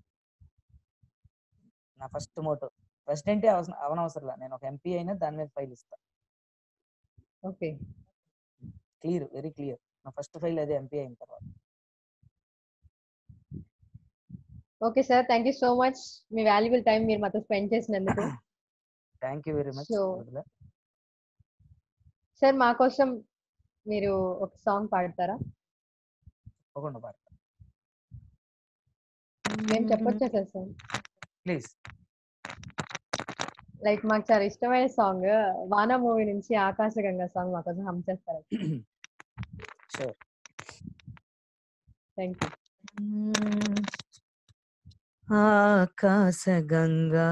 నా ఫస్ట్ మోటో ప్రెసిడెంటే అవసరం అవనవసరంలా నేను ఒక ఎంపీ అయినా దాని మీద ఫైల్ ఇస్తా ఓకే క్లియర్ వెరీ క్లియర్ నా ఫస్ట్ ఫైల్ అదే ఎంపీ అయిన తర్వాత okay sir thank you so much మీ వాల్యుబుల్ టైం మీరు మాతో స్పెండ్ చేసినందుకు thank you very much So, sir మా కోసం మీరు ఒక సాంగ్ పాడతారా తప్పకుండా పాడతా మేము చెప్పొచ్చా సార్ సార్ ప్లీజ్ లైక్ మాకు చాలా ఇష్టమైన సాంగ్ వానా మూవీ నుంచి ఆకాశగంగా సాంగ్ మా కోసం హమ్ చేస్తారా షూర్ థ్యాంక్ యూ ఆకాశగంగా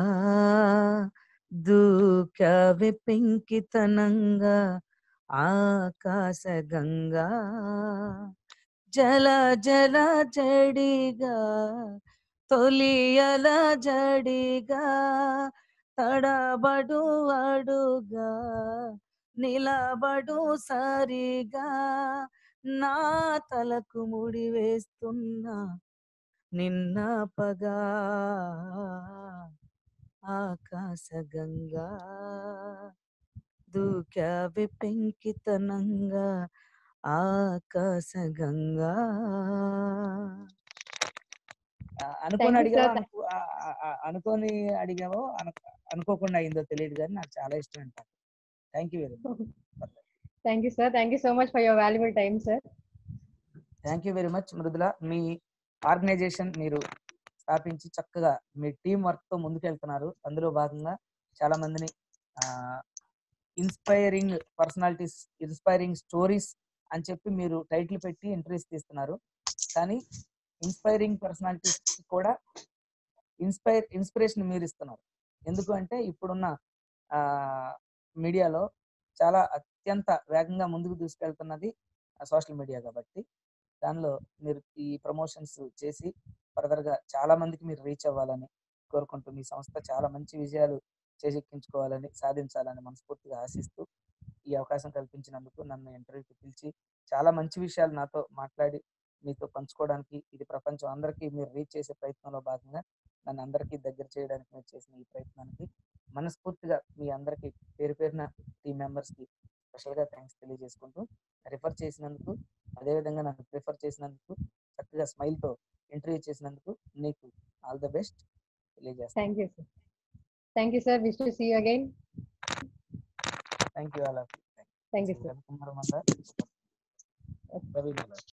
దూకావి పెంకితనంగా ఆకాశగంగా జల జల జడిగా తొలియల జడిగా తడబడు అడుగా నిలబడు సరిగా నా తలకు ముడి వేస్తున్నా నిన్న పగా ఆకాశగంగా దూకావి పెంకితనంగా ఆకాశగంగా ఆ, అనుకోని Thank you, అడిగావో sir. అనుకో- ఆ, ఆ, ఆ, అనుకోని అడిగావో అను- అనుకోకుండా అయిందో తెలియదు కానీ నాకు చాలా ఇష్టం అంట thank you very much thank you sir thank you so much for your valuable time sir thank you very much Mrudula మీ ఆర్గనైజేషన్ మీరు స్థాపించి చక్కగా మీ టీం వర్క్ తో ముందుకెళ్తున్నారు అందులో భాగంగా చాలా మందిని ఇన్స్పైరింగ్ పర్సనాలిటీస్ ఇన్స్పైరింగ్ స్టోరీస్ అని చెప్పి మీరు టైటిల్ పెట్టి ఇంటర్వ్యూస్ తీస్తున్నారు కానీ ఇన్స్పైరింగ్ పర్సనాలిటీస్ కూడా ఇన్స్పైర్ ఇన్స్పిరేషన్ మీరు ఇస్తున్నారు ఎందుకు అంటే ఇప్పుడున్న మీడియాలో చాలా అత్యంత వేగంగా ముందుకు తీసుకెళ్తున్నది సోషల్ మీడియా కాబట్టి దానిలో మీరు ఈ ప్రమోషన్స్ చేసి ఫర్దర్ గా చాలా మందికి మీరు రీచ్ అవ్వాలని కోరుకుంటూ మీ సంస్థ చాలా మంచి విజయాలు చేజెక్కించుకోవాలని సాధించాలని మనస్ఫూర్తిగా ఆశిస్తూ ఈ అవకాశం కల్పించినందుకు నన్ను ఇంటర్వ్యూకి పిలిచి చాలా మంచి విషయాలు నాతో మాట్లాడి మీతో పంచుకోవడానికి ఇది ప్రపంచం అందరికీ మీరు రీచ్ చేసే ప్రయత్నంలో భాగంగా నన్ను అందరికీ దగ్గర చేయడానికి మీరు చేసిన ఈ ప్రయత్నానికి మనస్ఫూర్తిగా మీ అందరికీ పేరు పేరున టీం మెంబర్స్ కి స్పెషల్ గా థ్యాంక్స్ తెలియజేసుకుంటూ రిఫర్ చేసినందుకు అదేవిధంగా నన్ను ప్రిఫర్ చేసినందుకు చక్కగా స్మైల్ తో ఇంటర్వ్యూ చేసినందుకు నీకు ఆల్ ద బెస్ట్ తెలియజేస్తాను thank you sir thank you sir wish to see again thank you all of thank you sir Ravikumar Manda Ravi మల్లార్